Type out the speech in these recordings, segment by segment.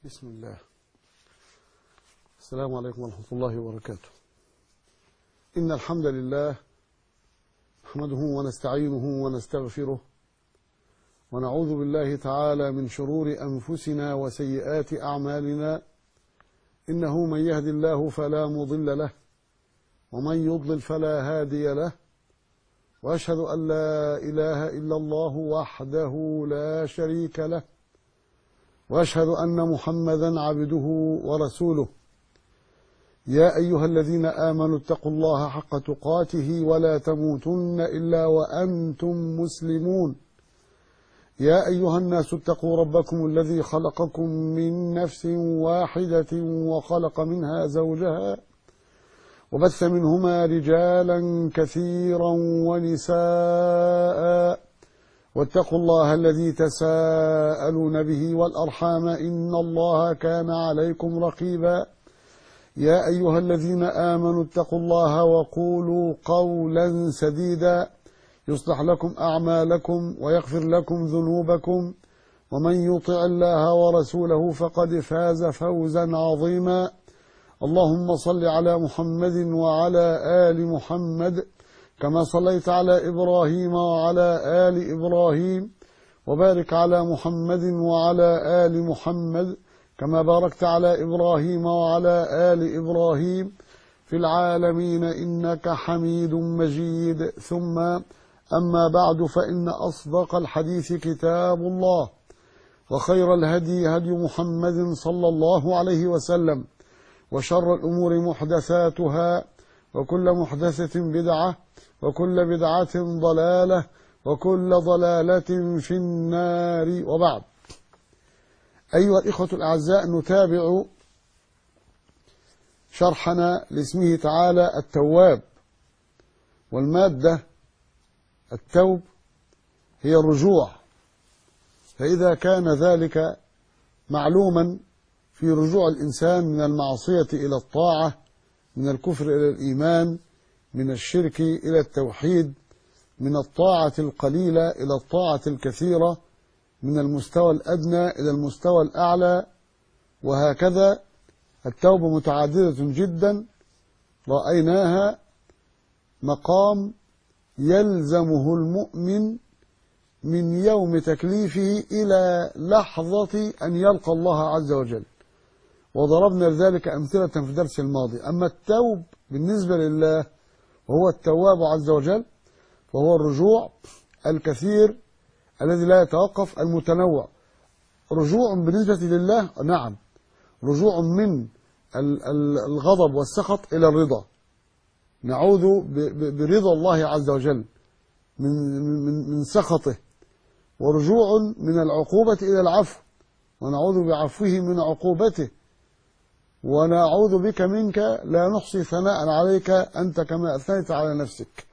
بسم الله السلام عليكم ورحمة الله وبركاته إن الحمد لله نحمده ونستعينه ونستغفره ونعوذ بالله تعالى من شرور أنفسنا وسيئات أعمالنا إنه من يهد الله فلا مضل له ومن يضلل فلا هادي له وأشهد أن لا إله إلا الله وحده لا شريك له واشهد ان محمدا عبده ورسوله يا ايها الذين امنوا اتقوا الله حق تقاته ولا تموتن الا وانتم مسلمون يا ايها الناس اتقوا ربكم الذي خلقكم من نفس واحده وخلق منها زوجها وبث منهما رجالا كثيرا ونساء واتقوا الله الذي تساءلون به والأرحام إن الله كان عليكم رقيبا يا أيها الذين آمنوا اتقوا الله وقولوا قولا سديدا يصلح لكم أعمالكم ويغفر لكم ذنوبكم ومن يطع الله ورسوله فقد فاز فوزا عظيما اللهم صل على محمد وعلى آل محمد كما صليت على إبراهيم وعلى آل إبراهيم وبارك على محمد وعلى آل محمد كما باركت على إبراهيم وعلى آل إبراهيم في العالمين إنك حميد مجيد ثم أما بعد فإن أصدق الحديث كتاب الله وخير الهدي هدي محمد صلى الله عليه وسلم وشر الأمور محدثاتها وكل محدثة بدعة وكل بدعة ضلالة وكل ضلالة في النار وبعد أيها الإخوة الأعزاء نتابع شرحنا لاسمه تعالى التواب والمادة التوب هي الرجوع فإذا كان ذلك معلوما في رجوع الإنسان من المعصية إلى الطاعة من الكفر إلى الإيمان من الشرك إلى التوحيد من الطاعة القليلة إلى الطاعة الكثيرة من المستوى الأدنى إلى المستوى الأعلى وهكذا التوبة متعددة جدا رأيناها مقام يلزمه المؤمن من يوم تكليفه إلى لحظة أن يلقى الله عز وجل وضربنا لذلك أمثلة في الدرس الماضي أما التوب بالنسبة لله وهو التواب عز وجل وهو الرجوع الكثير الذي لا يتوقف المتنوع رجوع بالنسبة لله نعم رجوع من الغضب والسخط إلى الرضا نعوذ برضا الله عز وجل من من من سخطه ورجوع من العقوبة إلى العفو ونعوذ بعفوه من عقوبته ونعوذ بك منك لا نحصي ثناء عليك أنت كما أثنيت على نفسك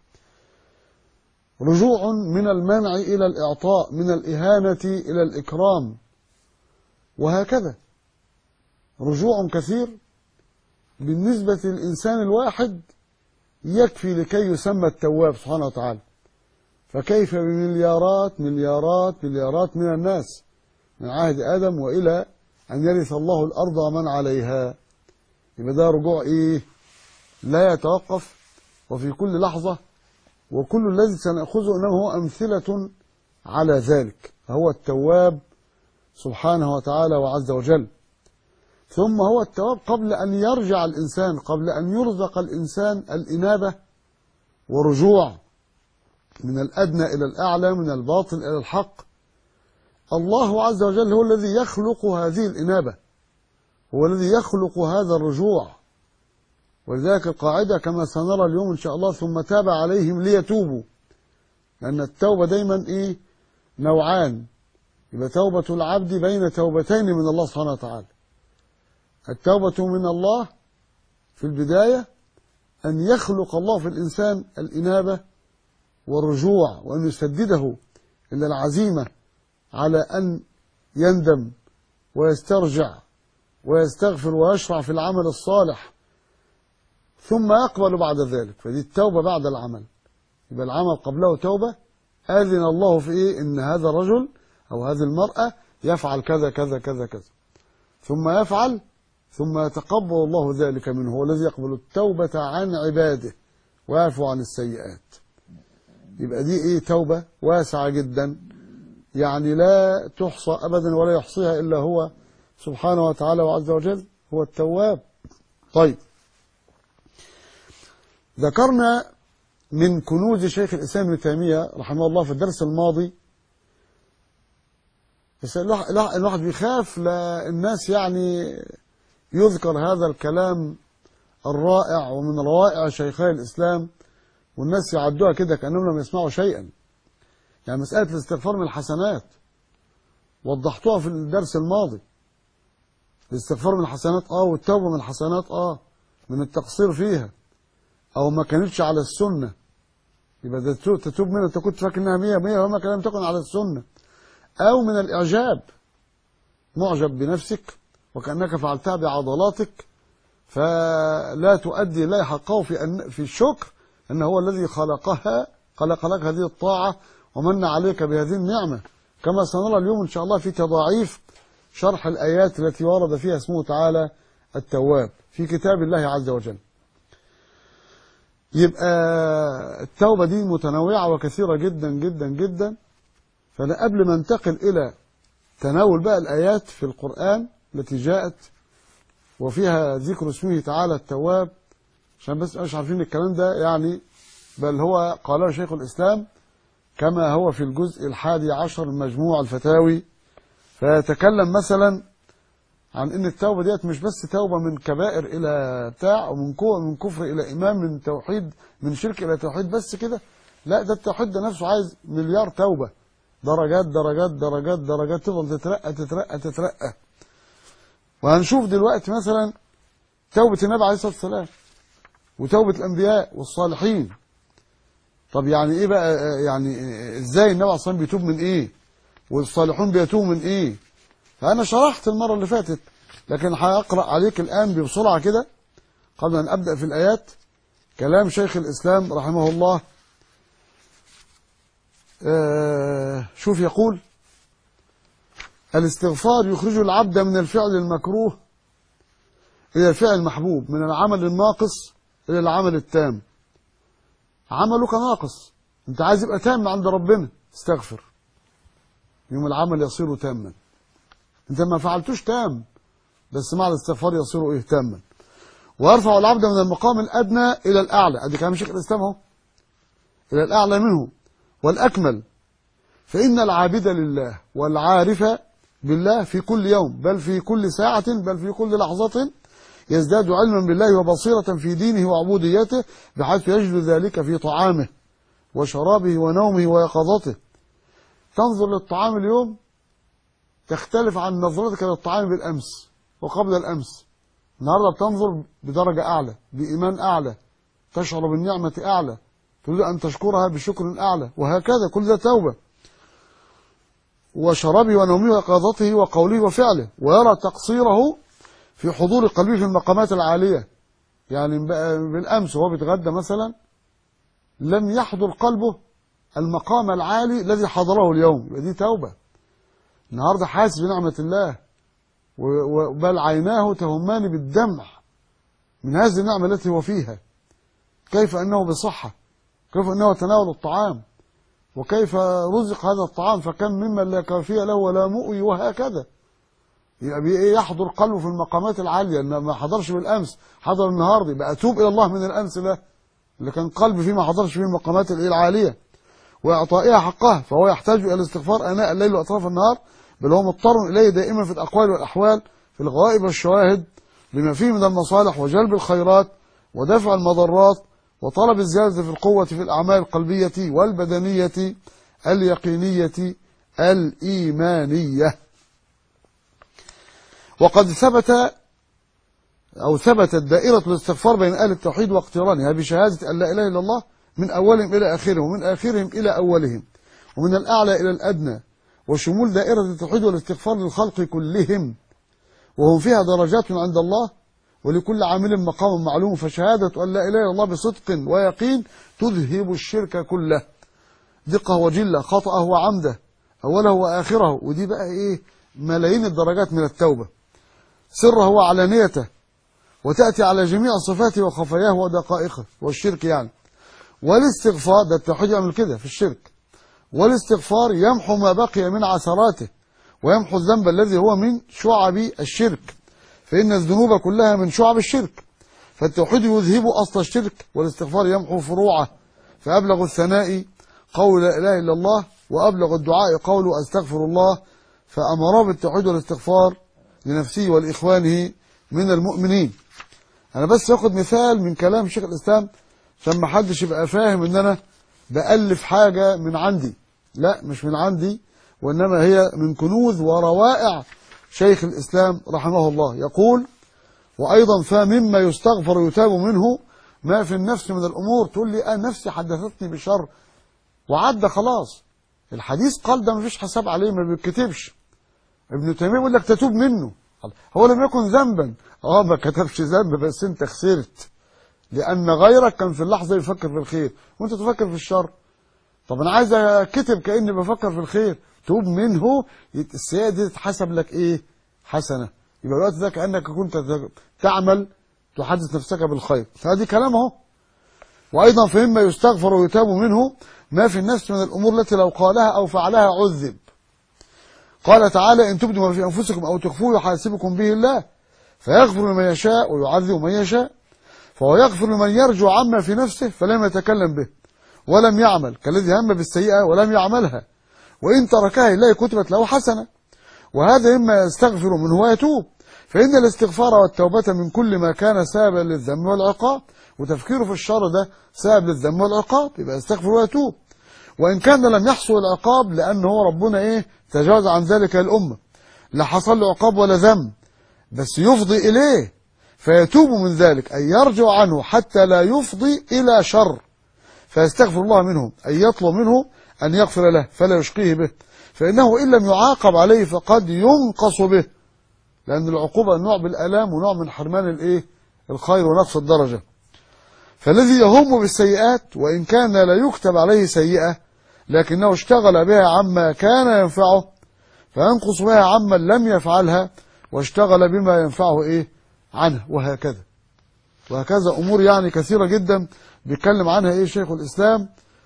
رجوع من المنع إلى الإعطاء من الإهانة إلى الإكرام وهكذا رجوع كثير بالنسبة للإنسان الواحد يكفي لكي يسمى التواب سبحانه وتعالى فكيف بمليارات مليارات مليارات من الناس من عهد آدم وإلى أن يرث الله الأرض ومن عليها يبقى ده رجوع إيه لا يتوقف وفي كل لحظة وكل الذي سنأخذه إنما هو أمثلة على ذلك فهو التواب سبحانه وتعالى وعز وجل ثم هو التواب قبل أن يرجع الإنسان قبل أن يرزق الإنسان الإنابة ورجوع من الأدنى إلى الأعلى من الباطل إلى الحق الله عز وجل هو الذي يخلق هذه الإنابة هو الذي يخلق هذا الرجوع ولذلك القاعدة كما سنرى اليوم إن شاء الله ثم تاب عليهم ليتوبوا لأن التوبة دايما إيه نوعان يبقى توبة العبد بين توبتين من الله سبحانه وتعالى التوبة من الله في البداية أن يخلق الله في الإنسان الإنابة والرجوع وأن يسدده إلى العزيمة على أن يندم ويسترجع ويستغفر ويشرع في العمل الصالح ثم يقبل بعد ذلك فدي التوبة بعد العمل يبقى العمل قبله توبة أذن الله في إيه إن هذا الرجل أو هذه المرأة يفعل كذا كذا كذا كذا ثم يفعل ثم يتقبل الله ذلك منه هو الذي يقبل التوبة عن عباده ويعفو عن السيئات يبقى دي ايه توبة واسعة جدا يعني لا تحصى ابدا ولا يحصيها الا هو سبحانه وتعالى وعز وجل هو التواب طيب ذكرنا من كنوز شيخ الإسلام ابن تيمية رحمه الله في الدرس الماضي بس الواحد الواحد بيخاف للناس يعني يذكر هذا الكلام الرائع ومن روائع شيخي الإسلام والناس يعدوها كده كأنهم لم يسمعوا شيئا يعني مسألة الاستغفار من الحسنات وضحتوها في الدرس الماضي الاستغفار من الحسنات اه والتوبة من الحسنات اه من التقصير فيها او ما كانتش على السنة يبقى ده تتوب منها انت كنت فاكر انها 100 100 وما كان لم تكن على السنة او من الاعجاب معجب بنفسك وكانك فعلتها بعضلاتك فلا تؤدي لا حقه في أن في الشكر ان هو الذي خلقها خلق لك هذه الطاعة ومن عليك بهذه النعمة كما سنرى اليوم ان شاء الله في تضاعيف شرح الآيات التي ورد فيها اسمه تعالى التواب في كتاب الله عز وجل يبقى التوبة دي متنوعة وكثيرة جدا جدا جدا فأنا قبل ما انتقل إلى تناول بقى الآيات في القرآن التي جاءت وفيها ذكر اسمه تعالى التواب عشان بس مش عارفين الكلام ده يعني بل هو قاله شيخ الإسلام كما هو في الجزء الحادي عشر من مجموع الفتاوي فيتكلم مثلا عن ان التوبه ديت مش بس توبه من كبائر الى بتاع ومن كو من كفر الى ايمان من توحيد من شرك الى توحيد بس كده لا ده التوحيد ده نفسه عايز مليار توبه درجات درجات درجات درجات تفضل تترقى تترقى تترقى وهنشوف دلوقتي مثلا توبه النبي عليه الصلاه والسلام وتوبه الانبياء والصالحين طب يعني ايه بقى يعني ازاي النبي عليه الصلاه والسلام بيتوب من ايه والصالحون بيتوبوا من ايه فأنا شرحت المرة اللي فاتت لكن هأقرأ عليك الآن بسرعة كده قبل أن أبدأ في الآيات كلام شيخ الإسلام رحمه الله آه شوف يقول الاستغفار يخرج العبد من الفعل المكروه إلى الفعل المحبوب من العمل الناقص إلى العمل التام عملك ناقص انت عايز يبقى تام عند ربنا استغفر يوم العمل يصير تاما انت ما فعلتوش تام بس مع الاستغفار يصير ايه تاما ويرفع العبد من المقام الادنى الى الاعلى ادي كلام شيخ الاسلام اهو الى الاعلى منه والاكمل فان العابد لله والعارف بالله في كل يوم بل في كل ساعة بل في كل لحظة يزداد علما بالله وبصيرة في دينه وعبوديته بحيث يجد ذلك في طعامه وشرابه ونومه ويقظته تنظر للطعام اليوم تختلف عن نظرتك للطعام بالأمس وقبل الأمس النهاردة بتنظر بدرجة أعلى بإيمان أعلى تشعر بالنعمة أعلى تريد أن تشكرها بشكر أعلى وهكذا كل ده توبة وشرابه ونومه ويقظته وقوله وفعله ويرى تقصيره في حضور قلبه في المقامات العالية يعني بالأمس وهو بيتغدى مثلا لم يحضر قلبه المقام العالي الذي حضره اليوم يبقى دي توبة النهارده حاسس بنعمة الله بل عيناه تهمان بالدمع من هذه النعمة التي هو فيها كيف أنه بصحة كيف أنه تناول الطعام وكيف رزق هذا الطعام فكم ممن لا كافية له ولا مؤوي وهكذا يبقى يحضر قلبه في المقامات العالية إن ما حضرش بالأمس حضر النهارده يبقى أتوب إلى الله من الأمس ده اللي كان قلبي فيه ما حضرش فيه المقامات العالية وإعطائها حقها فهو يحتاج إلى الاستغفار أناء الليل وأطراف النهار بل هو مضطر إليه دائما في الأقوال والأحوال في الغوائب والشواهد لما فيه من المصالح وجلب الخيرات ودفع المضرات وطلب الزيادة في القوة في الأعمال القلبية والبدنية اليقينية الإيمانية وقد ثبت أو ثبتت دائرة الاستغفار بين أهل التوحيد واقترانها بشهادة أن لا إله إلا الله من أولهم إلى آخرهم ومن آخرهم إلى أولهم ومن الأعلى إلى الأدنى وشمول دائرة التوحيد والاستغفار للخلق كلهم وهم فيها درجات عند الله ولكل عامل مقام معلوم فشهادة أن لا إله إلا الله بصدق ويقين تذهب الشرك كله دقة وجلة خطأه وعمده أوله وآخره ودي بقى إيه ملايين الدرجات من التوبة سره وعلانيته وتأتي على جميع صفاته وخفاياه ودقائقه والشرك يعني والاستغفار ده التوحيد يعمل كده في الشرك والاستغفار يمحو ما بقي من عثراته ويمحو الذنب الذي هو من شعب الشرك فإن الذنوب كلها من شعب الشرك فالتوحيد يذهب أصل الشرك والاستغفار يمحو فروعه فأبلغ الثناء قول لا إله إلا الله وأبلغ الدعاء قول أستغفر الله فأمر بالتوحيد والاستغفار لنفسه ولإخوانه من المؤمنين أنا بس أخذ مثال من كلام شيخ الإسلام عشان ما حدش يبقى فاهم إن أنا بألف حاجة من عندي لا مش من عندي وإنما هي من كنوز وروائع شيخ الإسلام رحمه الله يقول وأيضا فمما يستغفر ويتاب منه ما في النفس من الأمور تقول لي أنا نفسي حدثتني بشر وعدى خلاص الحديث قال ده مفيش حساب عليه ما بيتكتبش ابن تيمية يقول لك تتوب منه هو لم يكن ذنبا اه ما كتبش ذنب بس انت خسرت لأن غيرك كان في اللحظة يفكر في الخير وانت تفكر في الشر طب انا عايز اكتب كاني بفكر في الخير توب منه السيئه دي تتحسب لك ايه حسنه يبقى الوقت ده كانك كنت تعمل تحدث نفسك بالخير فهذه كلام اهو وايضا فمما يستغفر ويتاب منه ما في النفس من الامور التي لو قالها او فعلها عذب قال تعالى ان تبدوا ما في انفسكم او تخفوه يحاسبكم به الله فيغفر لمن يشاء ويعذب من يشاء فهو يغفر لمن يرجو عما في نفسه فلم يتكلم به ولم يعمل كالذي هم بالسيئة ولم يعملها وإن تركها لله كتبت له حسنة وهذا إما يستغفر منه ويتوب فإن الاستغفار والتوبة من كل ما كان سببا للذنب والعقاب وتفكيره في الشر ده سبب للذنب والعقاب يبقى يستغفر ويتوب وإن كان لم يحصل العقاب لأن هو ربنا إيه تجاوز عن ذلك الأمة لا حصل له عقاب ولا ذنب بس يفضي إليه فيتوب من ذلك أي يرجع عنه حتى لا يفضي إلى شر فيستغفر الله منه أن يطلب منه أن يغفر له فلا يشقيه به فإنه إن لم يعاقب عليه فقد ينقص به لأن العقوبة نوع بالآلام ونوع من حرمان الإيه الخير ونقص الدرجة فالذي يهم بالسيئات وإن كان لا يكتب عليه سيئة لكنه اشتغل بها عما كان ينفعه فينقص بها عمن لم يفعلها واشتغل بما ينفعه إيه عنه وهكذا وهكذا أمور يعني كثيرة جدا بيتكلم عنها إيه شيخ الإسلام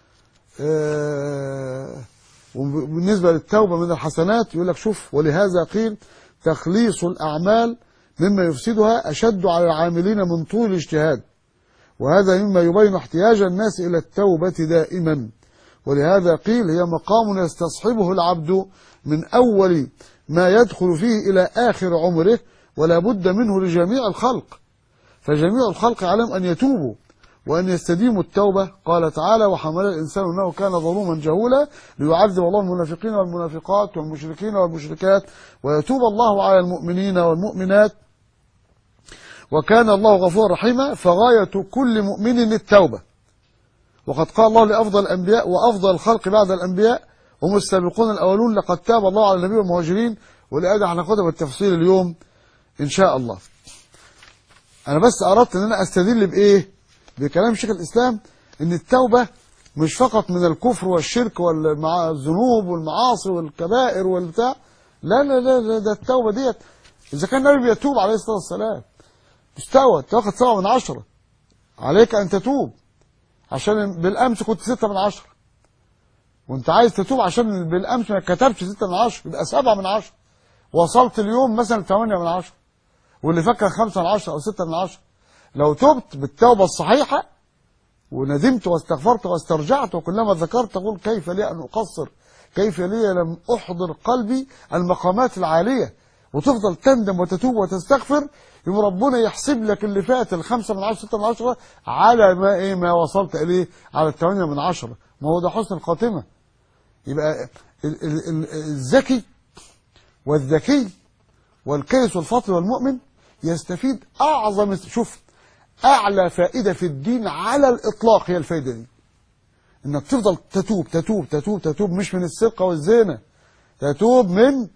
آه وبالنسبة للتوبة من الحسنات يقول لك شوف ولهذا قيل تخليص الأعمال مما يفسدها أشد على العاملين من طول الاجتهاد وهذا مما يبين احتياج الناس إلى التوبة دائما ولهذا قيل هي مقام يستصحبه العبد من أول ما يدخل فيه إلى آخر عمره ولا بد منه لجميع الخلق فجميع الخلق علم أن يتوبوا وأن يستديموا التوبة قال تعالى وحمل الإنسان أنه كان ظلوما جهولا ليعذب الله المنافقين والمنافقات والمشركين والمشركات ويتوب الله على المؤمنين والمؤمنات وكان الله غفورا رحيما فغاية كل مؤمن التوبة وقد قال الله لأفضل الأنبياء وأفضل الخلق بعد الأنبياء هم السابقون الأولون لقد تاب الله على النبي والمهاجرين والآية هناخدها بالتفصيل اليوم إن شاء الله أنا بس أردت أن أنا أستدل بإيه بكلام شيخ الإسلام أن التوبة مش فقط من الكفر والشرك والذنوب والمعاصي والكبائر والبتاع لا لا لا, لا ده التوبة ديت إذا كان النبي بيتوب عليه الصلاة والسلام مستوى تاخد سبعة من عشرة عليك أن تتوب عشان بالأمس كنت ستة من عشرة وانت عايز تتوب عشان بالأمس ما كتبش ستة من عشرة يبقى سبعة من عشرة وصلت اليوم مثلا ثمانية من عشرة واللي فكر خمسة من عشرة أو ستة من عشرة لو تبت بالتوبة الصحيحة وندمت واستغفرت واسترجعت وكلما ذكرت تقول كيف لي أن أقصر كيف لي لم أحضر قلبي المقامات العالية وتفضل تندم وتتوب وتستغفر يوم ربنا يحسب لك اللي فات الخمسة من عشرة ستة من عشرة على ما إيه ما وصلت إليه على الثمانية من عشرة ما هو ده حسن الخاتمة يبقى الذكي والذكي والكيس والفطر والمؤمن يستفيد أعظم شوف أعلى فائدة في الدين على الإطلاق هي الفائدة دي إنك تفضل تتوب تتوب تتوب تتوب مش من السرقة والزنا تتوب من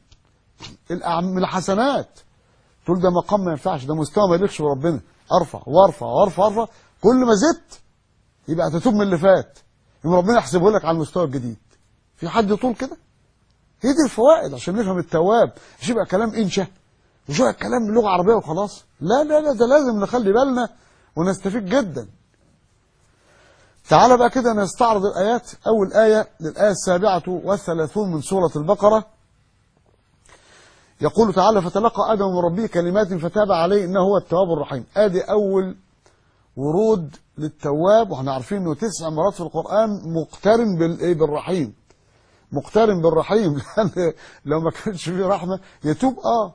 من الحسنات تقول ده مقام ما ينفعش ده مستوى ما يليقش بربنا ارفع وارفع وارفع وارفع كل ما زدت يبقى تتوب من اللي فات يبقى ربنا يحسبه لك على المستوى الجديد في حد يطول كده هي دي الفوائد عشان نفهم التواب مش يبقى كلام انشا وشوية كلام بلغة عربية وخلاص لا لا لا ده لازم نخلي بالنا ونستفيد جدا تعال بقى كده نستعرض الآيات أول آية للآية السابعة والثلاثون من سورة البقرة يقول تعالى فتلقى آدم من ربه كلمات فتاب عليه إنه هو التواب الرحيم آدي أول ورود للتواب واحنا عارفين انه تسع مرات في القرآن مقترن بالايه بالرحيم مقترن بالرحيم لان لو ما كانش فيه رحمه يتوب اه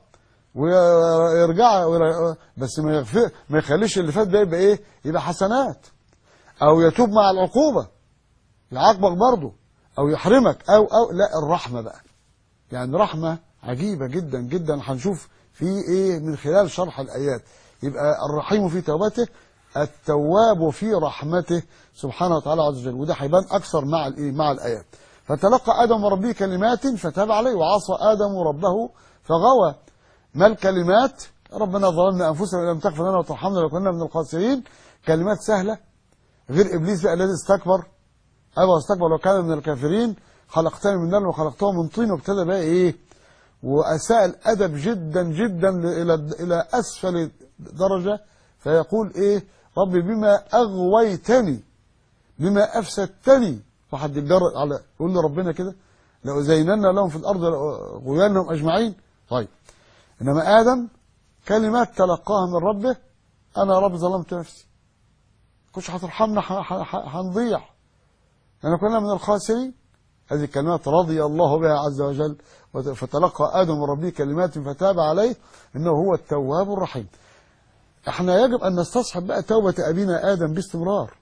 ويرجع بس ما يغفر ما يخليش اللي فات ده يبقى ايه يبقى حسنات او يتوب مع العقوبه يعاقبك برضه او يحرمك او او لا الرحمه بقى يعني رحمه عجيبه جدا جدا هنشوف في ايه من خلال شرح الايات يبقى الرحيم في توبته التواب في رحمته سبحانه وتعالى عز وجل وده هيبان اكثر مع الايه مع الايات فتلقى ادم من ربه كلمات فتاب عليه وعصى ادم ربه فغوى ما الكلمات ربنا ظلمنا انفسنا وان لم تغفر لنا وترحمنا لكنا من الخاسرين كلمات سهله غير ابليس بقى الذي استكبر ابى واستكبر وكان من الكافرين خلقتني من نار وخلقته من طين وابتدى بقى ايه واساء الادب جدا جدا الى الى اسفل درجه فيقول ايه ربي بما اغويتني بما افسدتني واحد يتجرأ على يقول لربنا كده لأزينن لهم في الارض غويانهم اجمعين طيب انما ادم كلمات تلقاها من ربه انا رب ظلمت نفسي كنتش هترحمنا هنضيع لان كنا من الخاسرين هذه الكلمات رضي الله بها عز وجل فتلقى ادم من ربه كلمات فتاب عليه انه هو التواب الرحيم احنا يجب ان نستصحب بقى توبة ابينا ادم باستمرار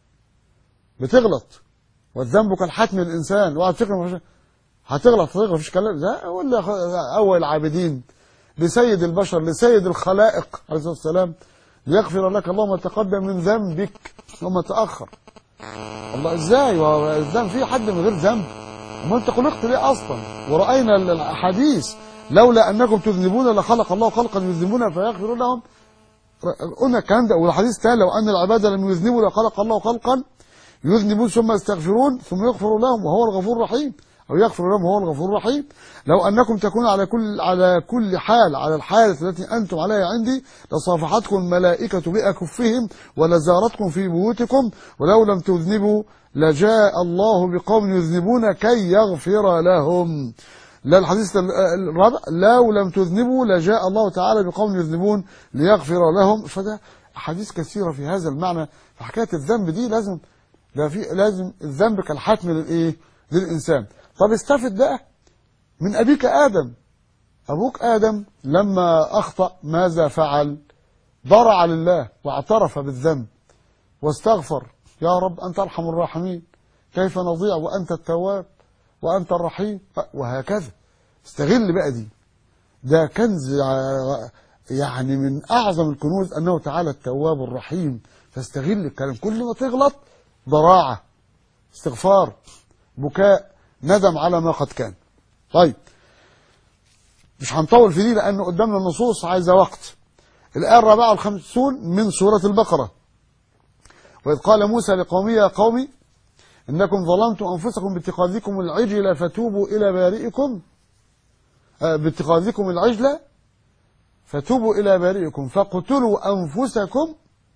بتغلط والذنب كالحتم للانسان وقعد فكرة هتغلط هتغلط مفيش كلام لا ولا اول العابدين لسيد البشر لسيد الخلائق عليه الصلاه والسلام ليغفر لك الله ما تقدم من ذنبك وما تاخر الله ازاي الذنب في حد من غير ذنب ما انت خلقت ليه اصلا وراينا الاحاديث لولا انكم تذنبون لخلق الله خلقا يذنبون فيغفر لهم قلنا الكلام ده والحديث تاني لو ان العباد لم يذنبوا لخلق الله خلقا يذنبون ثم يستغفرون ثم يغفر لهم وهو الغفور الرحيم او يغفر لهم وهو الغفور الرحيم لو انكم تكونوا على كل على كل حال على الحاله التي انتم عليها عندي لصافحتكم الملائكه باكفهم ولزارتكم في بيوتكم ولو لم تذنبوا لجاء الله بقوم يذنبون كي يغفر لهم لا الحديث الرابع لو لم تذنبوا لجاء الله تعالى بقوم يذنبون ليغفر لهم فده احاديث كثيره في هذا المعنى فحكايه الذنب دي لازم ده في لازم الذنب كالحتم للايه للانسان طب استفد بقى من ابيك ادم ابوك ادم لما اخطا ماذا فعل ضرع لله واعترف بالذنب واستغفر يا رب انت ارحم الراحمين كيف نضيع وانت التواب وأنت الرحيم وهكذا استغل بقى دي ده كنز يعني من أعظم الكنوز أنه تعالى التواب الرحيم فاستغل الكلام كل ما تغلط ضراعة استغفار بكاء ندم على ما قد كان طيب مش هنطول في دي لأنه قدامنا النصوص عايزة وقت الآية الرابعة والخمسون من سورة البقرة وإذ قال موسى لقومه يا قومي إنكم ظلمتم أنفسكم باتخاذكم العجل فتوبوا إلى بارئكم آه باتخاذكم العجل فتوبوا إلى بارئكم فاقتلوا أنفسكم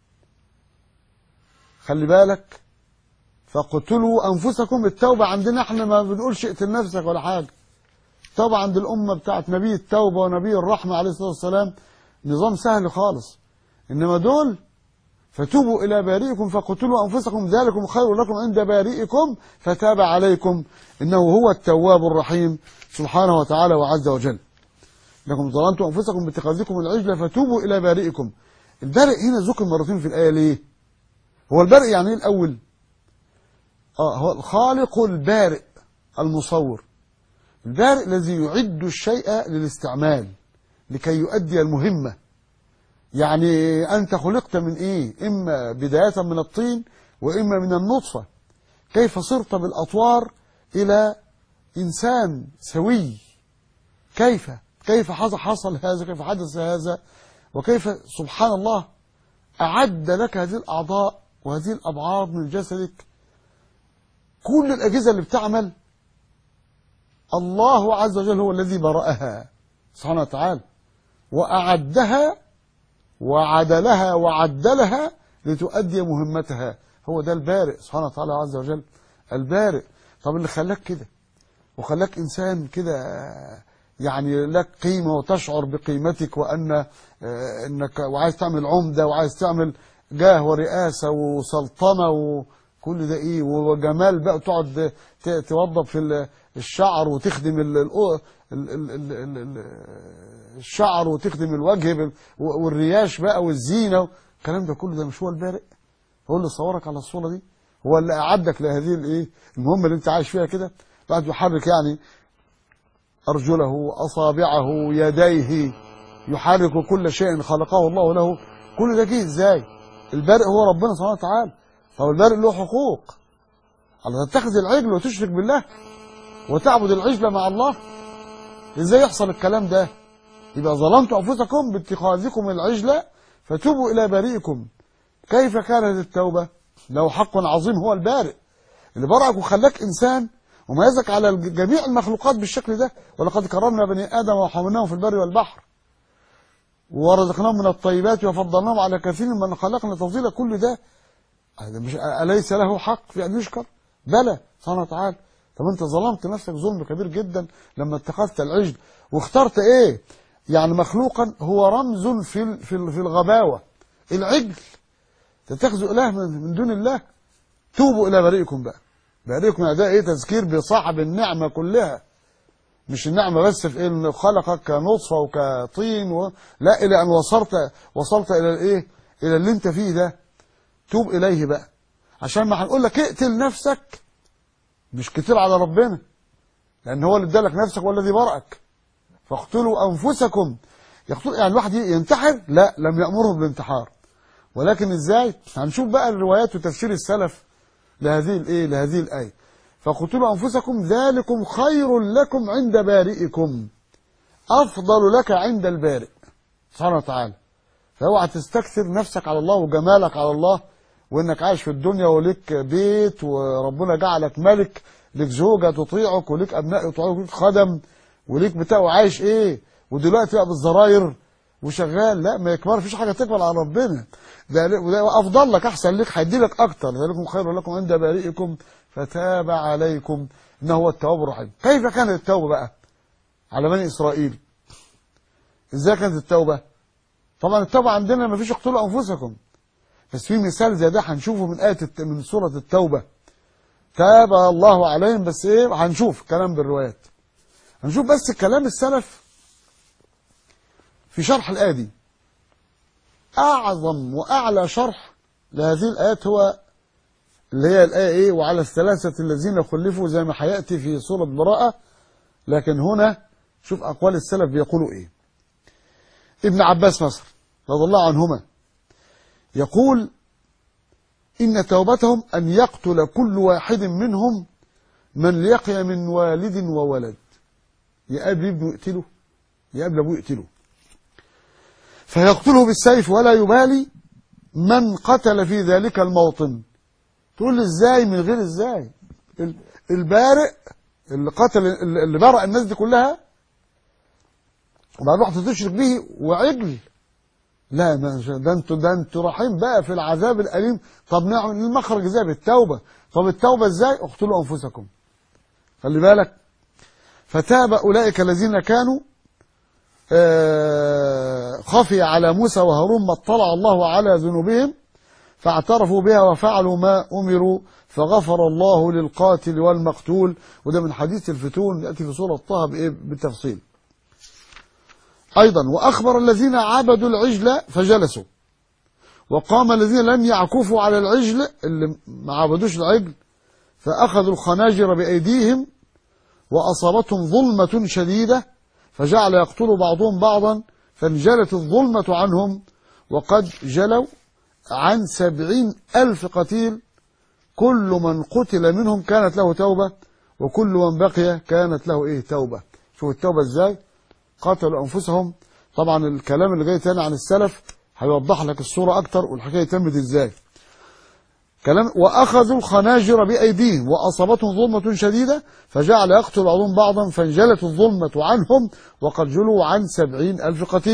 خلي بالك فاقتلوا أنفسكم التوبة عندنا احنا ما بنقولش اقتل نفسك ولا حاجة التوبة عند الأمة بتاعت نبي التوبة ونبي الرحمة عليه الصلاة والسلام نظام سهل خالص إنما دول فتوبوا إلى بارئكم فقتلوا أنفسكم ذلكم خير لكم عند بارئكم فتاب عليكم إنه هو التواب الرحيم سبحانه وتعالى وعز وجل إنكم ظلمتم أنفسكم باتخاذكم العجل فتوبوا إلى بارئكم البارئ هنا ذكر مرتين في الآية ليه هو البارئ يعني إيه الأول آه هو الخالق البارئ المصور البارئ الذي يعد الشيء للاستعمال لكي يؤدي المهمه يعني أنت خلقت من إيه إما بداية من الطين وإما من النطفة كيف صرت بالأطوار إلى إنسان سوي كيف كيف حصل هذا كيف حدث هذا وكيف سبحان الله أعد لك هذه الأعضاء وهذه الأبعاد من جسدك كل الأجهزة اللي بتعمل الله عز وجل هو الذي برأها سبحانه وتعالى وأعدها وعدلها وعدلها لتؤدي مهمتها هو ده البارئ سبحانه وتعالى عز وجل البارئ طب اللي خلاك كده وخلاك إنسان كده يعني لك قيمة وتشعر بقيمتك وأن آه، إنك وعايز تعمل عمدة وعايز تعمل جاه ورئاسة وسلطنة وكل ده إيه وجمال بقى تقعد ت- توظف في ال- الشعر وتخدم ال- ال- ال- ال- ال- ال- ال- الشعر وتخدم الوجه بال- والرياش بقى والزينة الكلام ده كله ده مش هو البارئ هو اللي صورك على الصورة دي هو اللي أعدك لهذه الإيه المهمة اللي أنت عايش فيها كده بعد يحرك يعني أرجله أصابعه يديه يحرك كل شيء خلقه الله له كل ده جه إزاي البارئ هو ربنا سبحانه وتعالى فهو البارئ له حقوق الله تتخذ العجل وتشرك بالله وتعبد العجل مع الله ازاي يحصل الكلام ده يبقى ظلمتم انفسكم باتخاذكم العجل فتوبوا الى بارئكم كيف كانت التوبه له حق عظيم هو البارئ اللي برأك وخلاك انسان وميزك على الج- جميع المخلوقات بالشكل ده ولقد كرمنا بني ادم وحملناهم في البر والبحر ورزقناهم من الطيبات وفضلناهم على كثير من خلقنا تفضيلا كل ده هذا مش أليس له حق في أن يشكر بلى سبحانه وتعالى طب أنت ظلمت نفسك ظلم كبير جدا لما اتخذت العجل واخترت إيه يعني مخلوقا هو رمز في ال- في ال- في الغباوة العجل تتخذ إله من من دون الله توبوا إلى بريئكم بقى بريئكم يعني ده إيه تذكير بصاحب النعمة كلها مش النعمة بس في إيه إنه خلقك كنطفة وكطين و... لا إلى أن وصلت وصلت إلى الإيه إلى اللي أنت فيه ده توب إليه بقى عشان ما هنقول لك اقتل نفسك مش كتير على ربنا لأن هو اللي ادالك نفسك هو الذي برأك فاقتلوا أنفسكم يقتل يعني الواحد ينتحر لا لم يأمره بالانتحار ولكن ازاي هنشوف بقى الروايات وتفسير السلف لهذه الايه لهذه الآية فاقتلوا أنفسكم ذلكم خير لكم عند بارئكم أفضل لك عند البارئ سبحانه وتعالى فاوعى تستكثر نفسك على الله وجمالك على الله وانك عايش في الدنيا وليك بيت وربنا جعلك ملك ليك زوجة تطيعك وليك أبناء يطيعوك وليك خدم وليك بتاع وعايش ايه ودلوقتي بقى بالزراير وشغال لا ما يكبر فيش حاجة تكبر على ربنا ده وده أفضل لك أحسن لك هيدي لك أكتر ذلكم خير لكم عند بارئكم فتاب عليكم إنه هو التواب الرحيم كيف كانت التوبة بقى على بني إسرائيل إزاي كانت التوبة طبعا التوبة عندنا ما فيش اقتلوا أنفسكم بس في مثال زي ده هنشوفه من آية الت- من سورة التوبة تاب الله عليهم بس ايه هنشوف كلام بالروايات هنشوف بس كلام السلف في شرح الآية دي أعظم وأعلى شرح لهذه الآيات هو اللي هي الآية إيه وعلى الثلاثة الذين خلفوا زي ما هيأتي في سورة براءة لكن هنا شوف أقوال السلف بيقولوا إيه ابن عباس مصر رضي الله عنهما يقول إن توبتهم أن يقتل كل واحد منهم من لقي من والد وولد يقابل ابنه يقتله يقابل أبوه يقتله فيقتله بالسيف ولا يبالي من قتل في ذلك الموطن تقول لي ازاي من غير ازاي ال- البارئ اللي قتل اللي برأ الناس دي كلها وبعد رحت تشرك به وعجل لا ما ده انتوا ده انتوا رايحين بقى في العذاب الاليم طب نعمل المخرج ازاي بالتوبه طب التوبه ازاي اقتلوا انفسكم خلي بالك فتاب اولئك الذين كانوا آه، خفي على موسى وهارون ما اطلع الله على ذنوبهم فاعترفوا بها وفعلوا ما امروا فغفر الله للقاتل والمقتول وده من حديث الفتون ياتي في سوره طه بايه بالتفصيل أيضا وأخبر الذين عبدوا العجل فجلسوا وقام الذين لم يعكفوا على العجل اللي ما عبدوش العجل فأخذوا الخناجر بأيديهم وأصابتهم ظلمة شديدة فجعل يقتل بعضهم بعضا فانجلت الظلمة عنهم وقد جلوا عن سبعين ألف قتيل كل من قتل منهم كانت له توبة وكل من بقي كانت له إيه توبة شوف التوبة إزاي قتلوا أنفسهم طبعا الكلام اللي جاي تاني عن السلف هيوضح لك الصورة أكتر والحكاية تمت إزاي كلام وأخذوا الخناجر بأيديهم وأصابتهم ظلمة شديدة فجعل يقتل بعضهم بعضا فانجلت الظلمة عنهم وقد جلوا عن سبعين ألف قتيل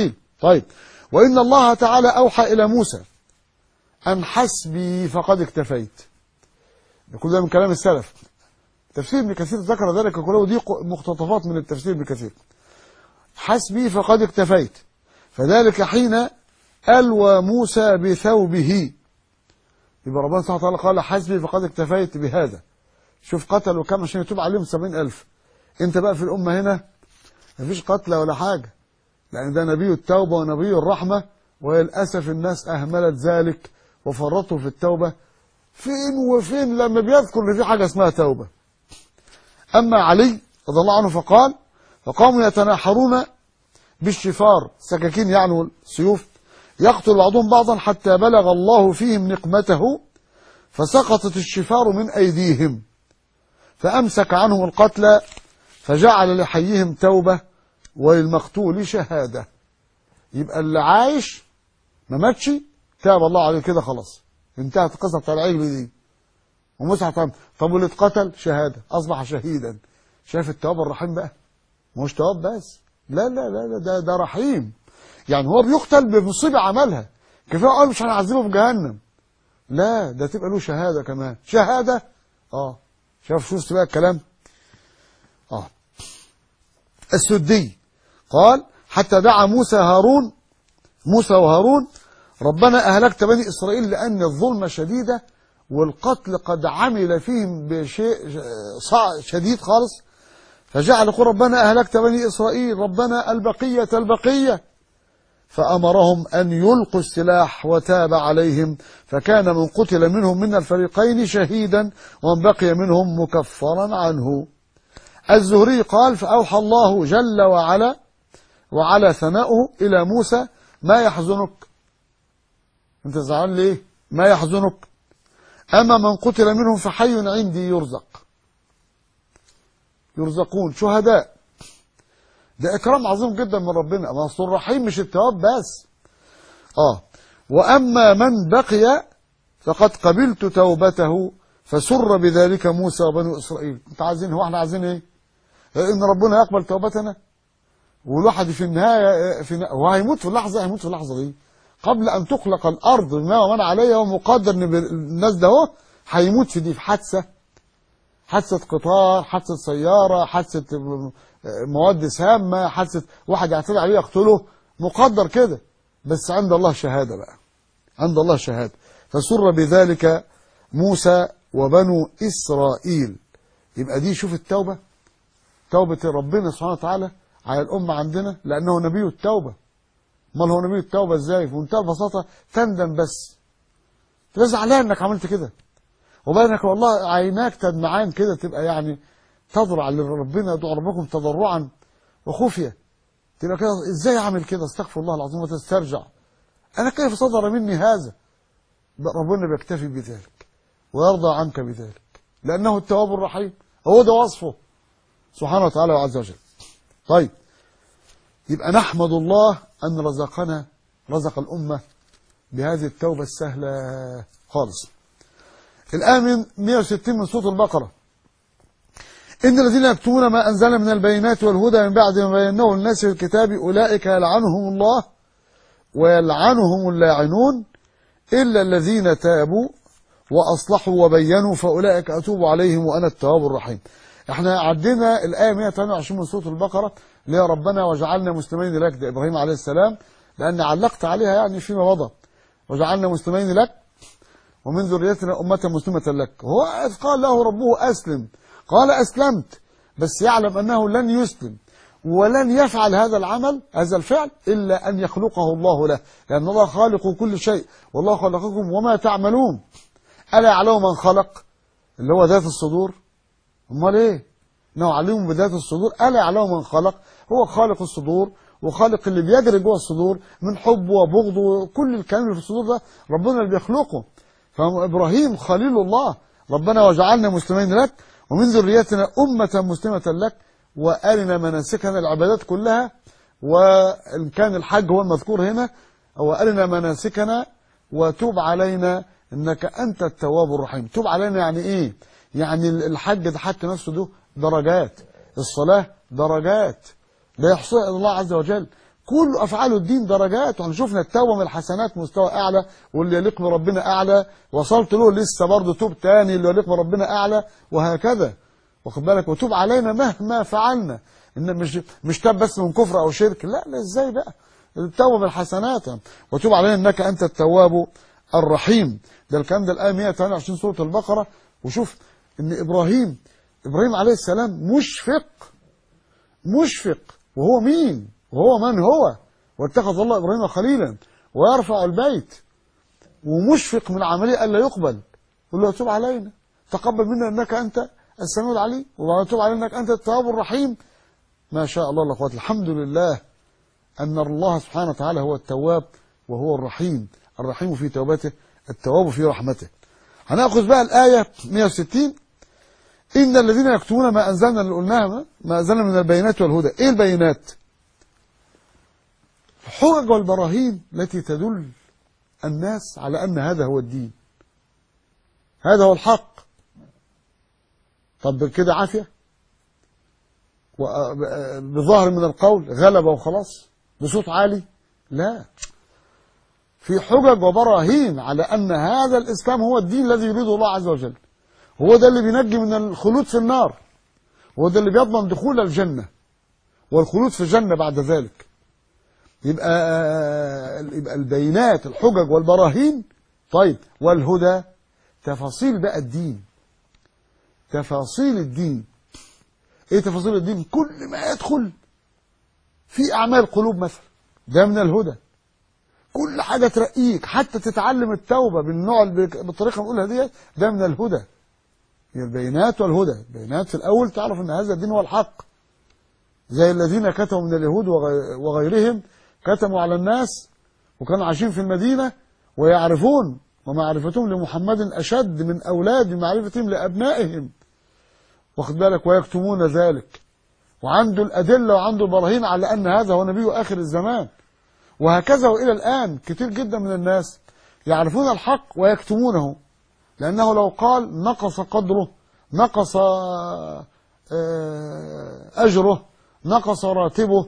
طيب وإن الله تعالى أوحى إلى موسى أن حسبي فقد اكتفيت كل ده من كلام السلف تفسير ابن كثير ذكر ذلك كله ودي مقتطفات من التفسير ابن كثير حسبي فقد اكتفيت فذلك حين ألوى موسى بثوبه يبقى ربنا سبحانه وتعالى قال حسبي فقد اكتفيت بهذا شوف قتلوا كم عشان يتوب عليهم سبعين ألف انت بقى في الأمة هنا مفيش قتلى ولا حاجة لأن ده نبي التوبة ونبي الرحمة وللأسف الناس أهملت ذلك وفرطوا في التوبة فين وفين لما بيذكر ان في حاجة اسمها توبة أما علي رضي الله عنه فقال فقاموا يتناحرون بالشفار سكاكين يعني السيوف يقتل بعضهم بعضا حتى بلغ الله فيهم نقمته فسقطت الشفار من أيديهم فأمسك عنهم القتل فجعل لحيهم توبة وللمقتول شهادة يبقى اللي عايش ما ماتش تاب الله عليه كده خلاص انتهت القصة بتاع العجل دي ومسح طب طب واللي اتقتل شهادة أصبح شهيدا شايف التواب الرحيم بقى مش تواب بس لا لا لا, لا ده, ده رحيم يعني هو بيقتل بمصيبة عملها كفاية قال مش هنعذبه في جهنم لا ده تبقى له شهادة كمان شهادة اه شوف شو بقى الكلام اه السدي قال حتى دعا موسى هارون موسى وهارون ربنا أهلكت بني إسرائيل لأن الظلم شديدة والقتل قد عمل فيهم بشيء شديد خالص فجعل يقول ربنا أهلكت بني إسرائيل ربنا البقية البقية فأمرهم أن يلقوا السلاح وتاب عليهم فكان من قتل منهم من الفريقين شهيدا ومن بقي منهم مكفرا عنه الزهري قال فأوحى الله جل وعلا وعلى ثناؤه إلى موسى ما يحزنك انت زعلان ليه ما يحزنك أما من قتل منهم فحي عندي يرزق يرزقون شهداء ده إكرام عظيم جدا من ربنا ما أصل الرحيم مش التواب بس آه وأما من بقي فقد قبلت توبته فسر بذلك موسى وبنو إسرائيل انت عايزين هو احنا عايزين ايه ان ربنا يقبل توبتنا والواحد في النهاية في هو هيموت في اللحظة هيموت في اللحظة دي قبل أن تخلق الأرض بما ومن عليها ومقدر ان الناس ده هو هيموت في دي في حادثة حادثة قطار حادثة سيارة حادثة مواد سامة حادثة واحد يعتدي عليه يقتله مقدر كده بس عند الله شهادة بقى عند الله شهادة فسر بذلك موسى وبنو إسرائيل يبقى دي شوف التوبة توبة ربنا سبحانه وتعالى على الأمة عندنا لأنه نبي التوبة امال هو نبي التوبة ازاي في منتهى البساطة تندم بس تبقى زعلان انك عملت كده وبينك والله عيناك تدمعان كده تبقى يعني تضرع لربنا ادعوا ربكم تضرعا وخفية تبقى كده ازاي اعمل كده استغفر الله العظيم وتسترجع انا كيف صدر مني هذا ربنا بيكتفي بذلك ويرضى عنك بذلك لانه التواب الرحيم هو ده وصفه سبحانه وتعالى وعز وجل طيب يبقى نحمد الله أن رزقنا رزق الأمة بهذه التوبة السهلة خالص الآن من 160 من صوت البقرة إن الذين يكتمون ما أنزل من البينات والهدى من بعد ما بيناه للناس في الكتاب أولئك يلعنهم الله ويلعنهم اللاعنون إلا الذين تابوا وأصلحوا وبينوا فأولئك أتوب عليهم وأنا التواب الرحيم احنا عدينا الآية 128 من سورة البقرة اللي هي ربنا وجعلنا مسلمين لك ده إبراهيم عليه السلام لأن علقت عليها يعني فيما مضى وجعلنا مسلمين لك ومن ذريتنا أمة مسلمة لك هو إذ قال له ربه أسلم قال أسلمت بس يعلم أنه لن يسلم ولن يفعل هذا العمل هذا الفعل إلا أن يخلقه الله له لأن الله خالق كل شيء والله خلقكم وما تعملون ألا يعلم من خلق اللي هو ذات الصدور امال ايه انه عليم بذات الصدور الا يعلم من خلق هو خالق الصدور وخالق اللي بيجري جوه الصدور من حب وبغض وكل الكلام اللي في الصدور ده ربنا اللي بيخلقه فابراهيم خليل الله ربنا وجعلنا مسلمين لك ومن ذريتنا أمة مسلمة لك وأرنا مناسكنا العبادات كلها وإن كان الحج هو المذكور هنا وأرنا مناسكنا وتوب علينا إنك أنت التواب الرحيم توب علينا يعني إيه يعني الحج ده حتى نفسه ده درجات الصلاة درجات لا يحصيها إلا الله عز وجل كل افعال الدين درجات وهنشوفنا التوبه من الحسنات مستوى اعلى واللي يليق بربنا اعلى وصلت له لسه برضه توب تاني اللي يليق بربنا اعلى وهكذا واخد بالك وتوب علينا مهما فعلنا ان مش مش تاب بس من كفر او شرك لا لا ازاي بقى التوبه من الحسنات وتوب علينا انك انت التواب الرحيم ده الكلام ده الايه 128 سوره البقره وشوف ان ابراهيم ابراهيم عليه السلام مشفق مشفق وهو مين وهو من هو واتخذ الله ابراهيم خليلا ويرفع البيت ومشفق من عمليه الا يقبل يقول له تب علينا تقبل منا انك انت السميع العليم وتب علينا انك انت التواب الرحيم ما شاء الله لا قوه الحمد لله ان الله سبحانه وتعالى هو التواب وهو الرحيم الرحيم في توبته التواب في رحمته هناخذ بقى الايه 160 إن الذين يكتمون ما أنزلنا اللي قلناها ما أنزلنا من البينات والهدى إيه البينات الحجج والبراهين التي تدل الناس على أن هذا هو الدين هذا هو الحق طب كده عافية بظاهر من القول غلبة وخلاص بصوت عالي لا في حجج وبراهين على أن هذا الإسلام هو الدين الذي يريده الله عز وجل هو ده اللي بينجي من الخلود في النار هو ده اللي بيضمن دخول الجنة والخلود في الجنة بعد ذلك يبقى يبقى البينات الحجج والبراهين طيب والهدى تفاصيل بقى الدين تفاصيل الدين ايه تفاصيل الدين كل ما يدخل في اعمال قلوب مثلا ده من الهدى كل حاجه ترقيك حتى تتعلم التوبه بالنوع بالطريقه اللي بنقولها ديت ده من الهدى هي البينات والهدى البينات في الأول تعرف أن هذا الدين هو الحق زي الذين كتبوا من اليهود وغيرهم كتموا على الناس وكانوا عايشين في المدينة ويعرفون ومعرفتهم لمحمد أشد من أولاد معرفتهم لأبنائهم واخد بالك ويكتمون ذلك وعنده الأدلة وعنده البراهين على أن هذا هو نبي آخر الزمان وهكذا وإلى الآن كتير جدا من الناس يعرفون الحق ويكتمونه لأنه لو قال نقص قدره نقص أجره نقص راتبه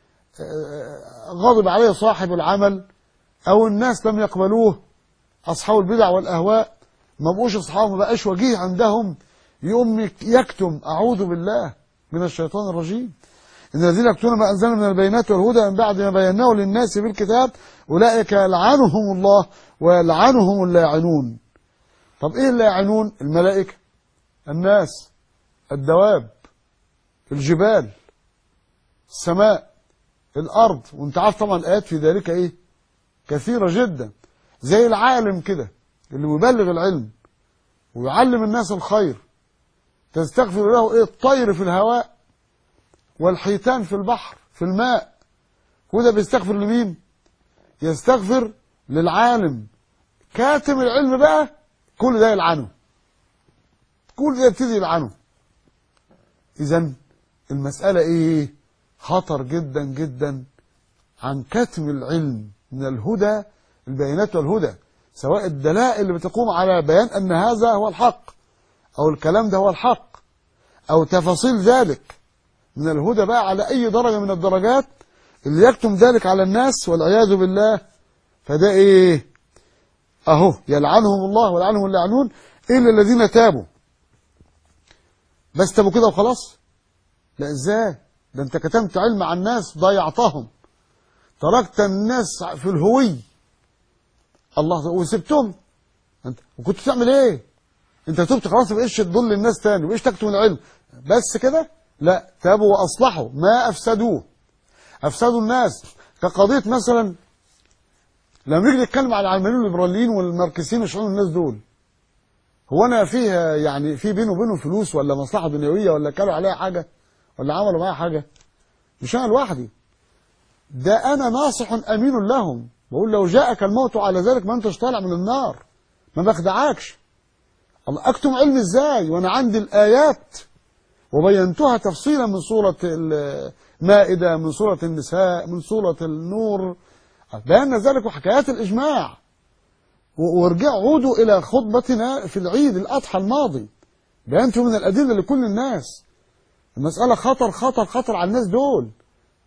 غضب عليه صاحب العمل أو الناس لم يقبلوه أصحاب البدع والأهواء ما بقوش أصحابه ما بقاش وجيه عندهم يقوم يكتم أعوذ بالله من الشيطان الرجيم إن الذين يكتمون ما أنزلنا من البينات والهدى من بعد ما بيناه للناس بالكتاب أولئك يلعنهم الله ويلعنهم اللاعنون طب ايه اللي يعينون الملائكة الناس الدواب الجبال السماء الارض وانت عارف طبعا الايات في ذلك ايه كثيرة جدا زي العالم كده اللي بيبلغ العلم ويعلم الناس الخير تستغفر له ايه الطير في الهواء والحيتان في البحر في الماء وده بيستغفر لمين يستغفر للعالم كاتم العلم بقى كل ده يلعنه كل ده يبتدي يلعنه اذا المسألة ايه خطر جدا جدا عن كتم العلم من الهدى البيانات والهدى سواء الدلائل اللي بتقوم على بيان ان هذا هو الحق او الكلام ده هو الحق او تفاصيل ذلك من الهدى بقى على اي درجة من الدرجات اللي يكتم ذلك على الناس والعياذ بالله فده ايه اهو يلعنهم الله ولعنهم اللعنون الا الذين تابوا بس تابوا كده وخلاص لا ازاي ده انت كتمت علم عن الناس ضيعتهم تركت الناس في الهوي الله وسبتهم انت وكنت تعمل ايه انت تبت خلاص ما بقيش تضل الناس تاني وبقيش تكتم العلم بس كده لا تابوا واصلحوا ما افسدوه افسدوا الناس كقضيه مثلا لما نيجي نتكلم على العلمانيين والليبراليين والماركسيين وشؤون الناس دول هو انا فيها يعني في بينه وبينهم فلوس ولا مصلحه دنيويه ولا كانوا عليها حاجه ولا عملوا معايا حاجه مش انا لوحدي ده انا ناصح امين لهم بقول لو جاءك الموت على ذلك ما انتش طالع من النار ما بخدعكش الله اكتم علمي ازاي وانا عندي الايات وبينتها تفصيلا من سوره المائده من سوره النساء من سوره النور بينا ذلك وحكايات الإجماع وارجعوا عودوا إلى خطبتنا في العيد الأضحى الماضي بينتوا من الأدلة لكل الناس المسألة خطر خطر خطر على الناس دول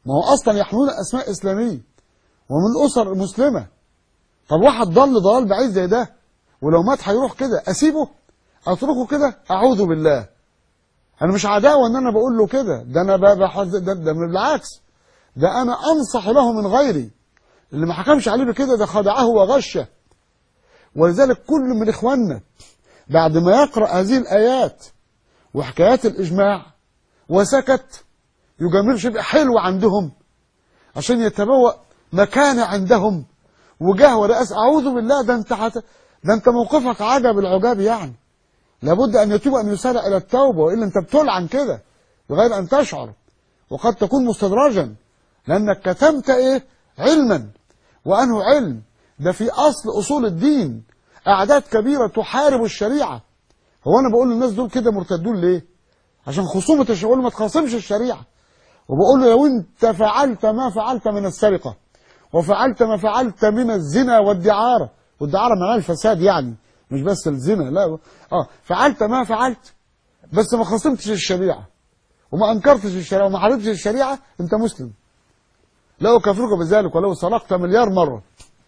ما هو اصلا يحملون اسماء اسلاميه ومن اسر مسلمه طب واحد ضل ضلال بعيد زي ده ولو مات هيروح كده اسيبه اتركه كده اعوذ بالله انا مش عداوه ان انا بقول له كده ده انا ب- بحز ده, ده بالعكس ده انا انصح له من غيري اللي ما حكمش عليه بكده ده خدعه وغشه ولذلك كل من اخواننا بعد ما يقرا هذه الايات وحكايات الاجماع وسكت يجاملش يبقى حلو عندهم عشان يتبوأ مكانه عندهم وجاه ورئاسة أعوذ بالله ده أنت حت... ده أنت موقفك عجب العجاب يعني لابد أن يتوب أن يسارع إلى التوبة وإلا أنت بتلعن كده بغير أن تشعر وقد تكون مستدرجا لأنك كتمت إيه علما وأنه علم ده في أصل أصول الدين أعداد كبيرة تحارب الشريعة هو أنا بقول للناس دول كده مرتدون ليه عشان خصومة الشريعة بقول له ما تخاصمش الشريعة وبقول له لو أنت فعلت ما فعلت من السرقة وفعلت ما فعلت من الزنا والدعارة والدعارة معناها الفساد يعني مش بس الزنا لا اه فعلت ما فعلت بس ما خصمتش الشريعة وما انكرتش الشريعة وما حاربتش الشريعة انت مسلم لا أكفرك بذلك ولو سرقت مليار مرة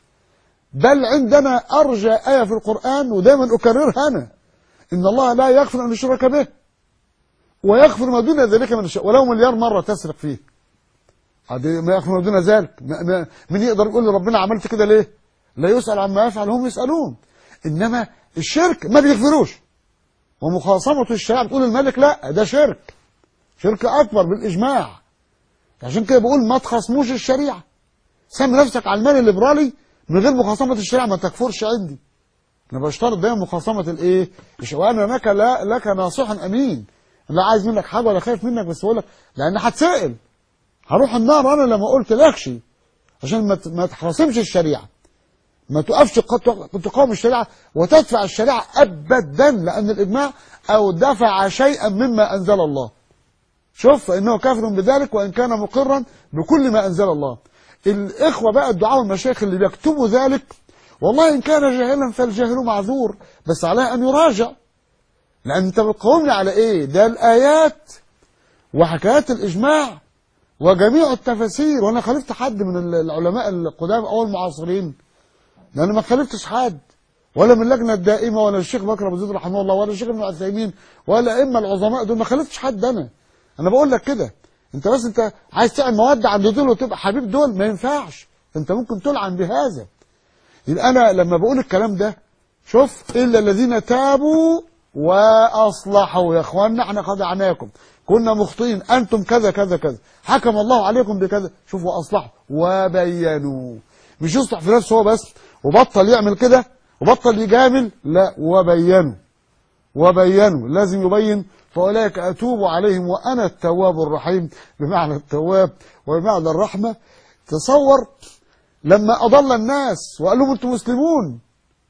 بل عندنا أرجى آية في القرآن ودايما أكررها أنا إن الله لا يغفر أن يشرك به ويغفر ما دون ذلك من الشيء ولو مليار مرة تسرق فيه هذه ما يغفر ما دون ذلك ما- ما- من يقدر يقول لربنا عملت كده ليه لا يسأل عما يفعل هم يسألون إنما الشرك ما بيغفروش ومخاصمة الشريعة بتقول الملك لا ده شرك شرك أكبر بالإجماع عشان كده بقول ما تخاصموش الشريعة سمي نفسك على المال الليبرالي من غير مخاصمة الشريعة ما تكفرش عندي أنا بشترط دايما مخاصمة الإيه؟ الش- وأنا لك لا لك ناصح أمين لا عايز منك حاجة ولا خايف منك بس بقول لك لأن هتسأل هروح النار أنا لما قلت لكش عشان ما ت- ما تخاصمش الشريعة ما تقفش قد تقاوم الشريعة وتدفع الشريعة أبدا لأن الإجماع أو دفع شيئا مما أنزل الله شوف فإنه كافر بذلك وإن كان مقرا بكل ما أنزل الله الإخوة بقى الدعاء والمشايخ اللي بيكتبوا ذلك والله إن كان جاهلا فالجاهل معذور بس عليه أن يراجع لأن أنت بتقومني على إيه ده الآيات وحكايات الإجماع وجميع التفاسير وأنا خالفت حد من العلماء القدام أو المعاصرين لأن ما خالفتش حد ولا من اللجنة الدائمة ولا الشيخ بكر أبو زيد رحمه الله ولا الشيخ ابن عثيمين ولا إما العظماء دول ما خالفتش حد أنا أنا بقول لك كده أنت بس أنت عايز تعمل مودة عند دول وتبقى حبيب دول ما ينفعش أنت ممكن تلعن بهذا يبقى أنا لما بقول الكلام ده شوف إلا الذين تابوا وأصلحوا يا إخواننا احنا خدعناكم كنا مخطئين أنتم كذا كذا كذا حكم الله عليكم بكذا شوفوا أصلحوا وبينوا مش يصلح في نفسه هو بس وبطل يعمل كده وبطل يجامل لا وبينوا وبينوا لازم يبين فأولئك أتوب عليهم وأنا التواب الرحيم بمعنى التواب وبمعنى الرحمة تصور لما أضل الناس وقال لهم أنتم مسلمون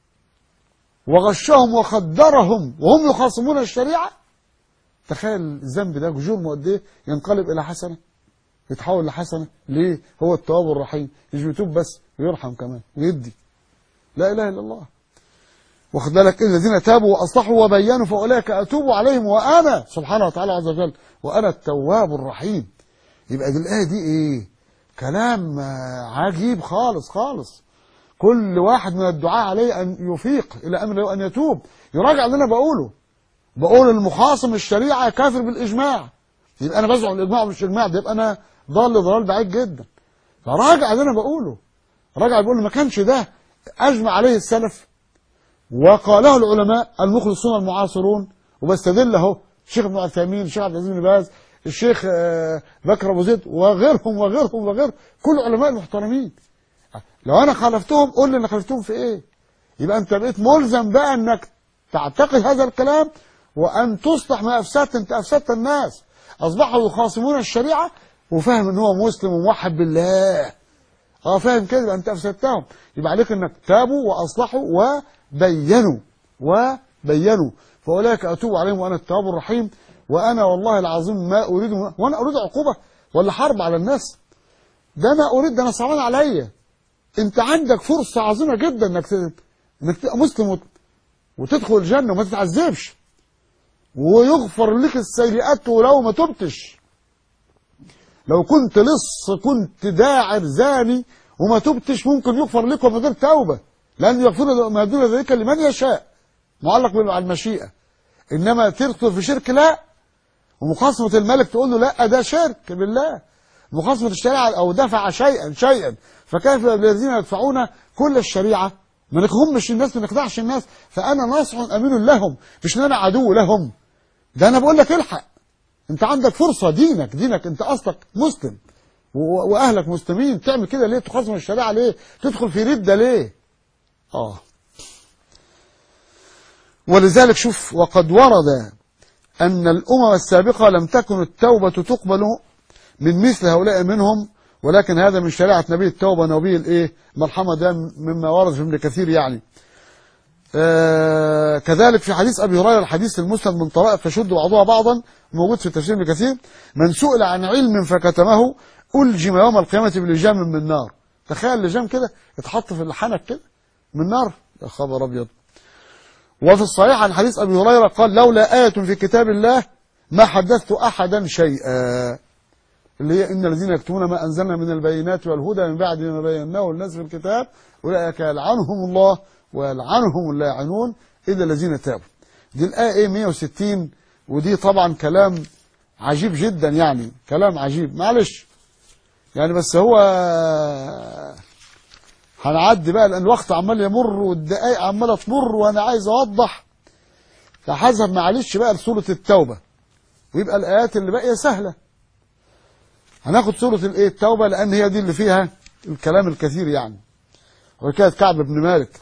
وغشهم وخدرهم وهم يخاصمون الشريعة تخيل الذنب ده جرم قد ايه ينقلب إلى حسنة يتحول لحسنة ليه هو التواب الرحيم مش بيتوب بس ويرحم كمان ويدي لا إله إلا الله واخد بالك إن الذين تابوا وأصلحوا وبينوا فأولئك أتوب عليهم وأنا سبحانه وتعالى عز وجل وأنا التواب الرحيم يبقى دي الآية دي إيه كلام آه، عجيب خالص خالص كل واحد من الدعاء عليه أن يفيق إلى أمر أن يتوب يراجع اللي أنا بقوله بقول المخاصم الشريعة كافر بالإجماع يبقى أنا بزعم الإجماع مش إجماع ده يبقى أنا ضال ضلال بعيد جدا فراجع اللي أنا بقوله راجع بيقول ما كانش ده أجمع عليه السلف وقاله العلماء المخلصون المعاصرون وبستدل اهو الشيخ ابن عثيمين الشيخ عبد العزيز بن باز الشيخ آه، بكر ابو زيد وغيرهم وغيرهم وغير كل علماء المحترمين لو انا خالفتهم قول لي انا خالفتهم في ايه يبقى انت بقيت ملزم بقى انك تعتقد هذا الكلام وان تصلح ما افسدت انت افسدت الناس اصبحوا يخاصمون الشريعه وفاهم ان هو مسلم وموحد بالله اه فاهم كده يبقى انت افسدتهم يبقى عليك انك تابوا واصلحوا وبينوا وبينوا فاولئك اتوب عليهم وانا التواب الرحيم وانا والله العظيم ما اريد وانا اريد عقوبه ولا حرب على الناس ده انا اريد ده انا صعبان عليا انت عندك فرصه عظيمه جدا انك ت- انك تبقى مسلم وت- وتدخل الجنه وما تتعذبش ويغفر لك السيئات ولو ما تبتش لو كنت لص كنت داعر زاني وما تبتش ممكن يغفر لك من غير توبة لأن يغفر ما دون ذلك لمن يشاء معلق بالمشيئة إنما تدخل في شرك لا ومخاصمة الملك تقول له لا ده شرك بالله مخاصمة الشريعة أو دفع شيئا شيئا فكيف الذين يدفعون كل الشريعة ما نخمش الناس ما نخدعش الناس فأنا ناصح أمين لهم مش إن أنا عدو لهم ده أنا بقول لك الحق أنت عندك فرصة دينك دينك أنت أصلك مسلم و- وأهلك مسلمين تعمل كده ليه تخاصم الشريعة ليه تدخل في ردة ليه آه ولذلك شوف وقد ورد أن الأمم السابقة لم تكن التوبة تقبل من مثل هؤلاء منهم ولكن هذا من شريعة نبي التوبة نبي الإيه مرحمة ده مما ورد في ابن كثير يعني آه كذلك في حديث أبي هريرة الحديث المسند من طرائق تشد بعضها بعضا موجود في تفسير ابن كثير من سئل عن علم فكتمه ألجم يوم القيامة بلجام من نار تخيل لجام كده يتحط في الحنك كده من نار يا خبر أبيض وفي الصحيح عن حديث أبي هريرة قال لولا آية في كتاب الله ما حدثت أحدا شيئا اللي هي إن الذين يكتمون ما أنزلنا من البينات والهدى من بعد ما بيناه الناس في الكتاب أولئك يلعنهم الله ويلعنهم اللاعنون إلا الذين تابوا دي الآية إيه 160 ودي طبعا كلام عجيب جدا يعني كلام عجيب معلش يعني بس هو هنعدي بقى لأن الوقت عمال يمر والدقايق عمالة تمر وأنا عايز أوضح فحذف معلش بقى لسورة التوبة ويبقى الآيات اللي باقية سهلة هناخد سورة الايه التوبة لأن هي دي اللي فيها الكلام الكثير يعني وكانت كعب بن مالك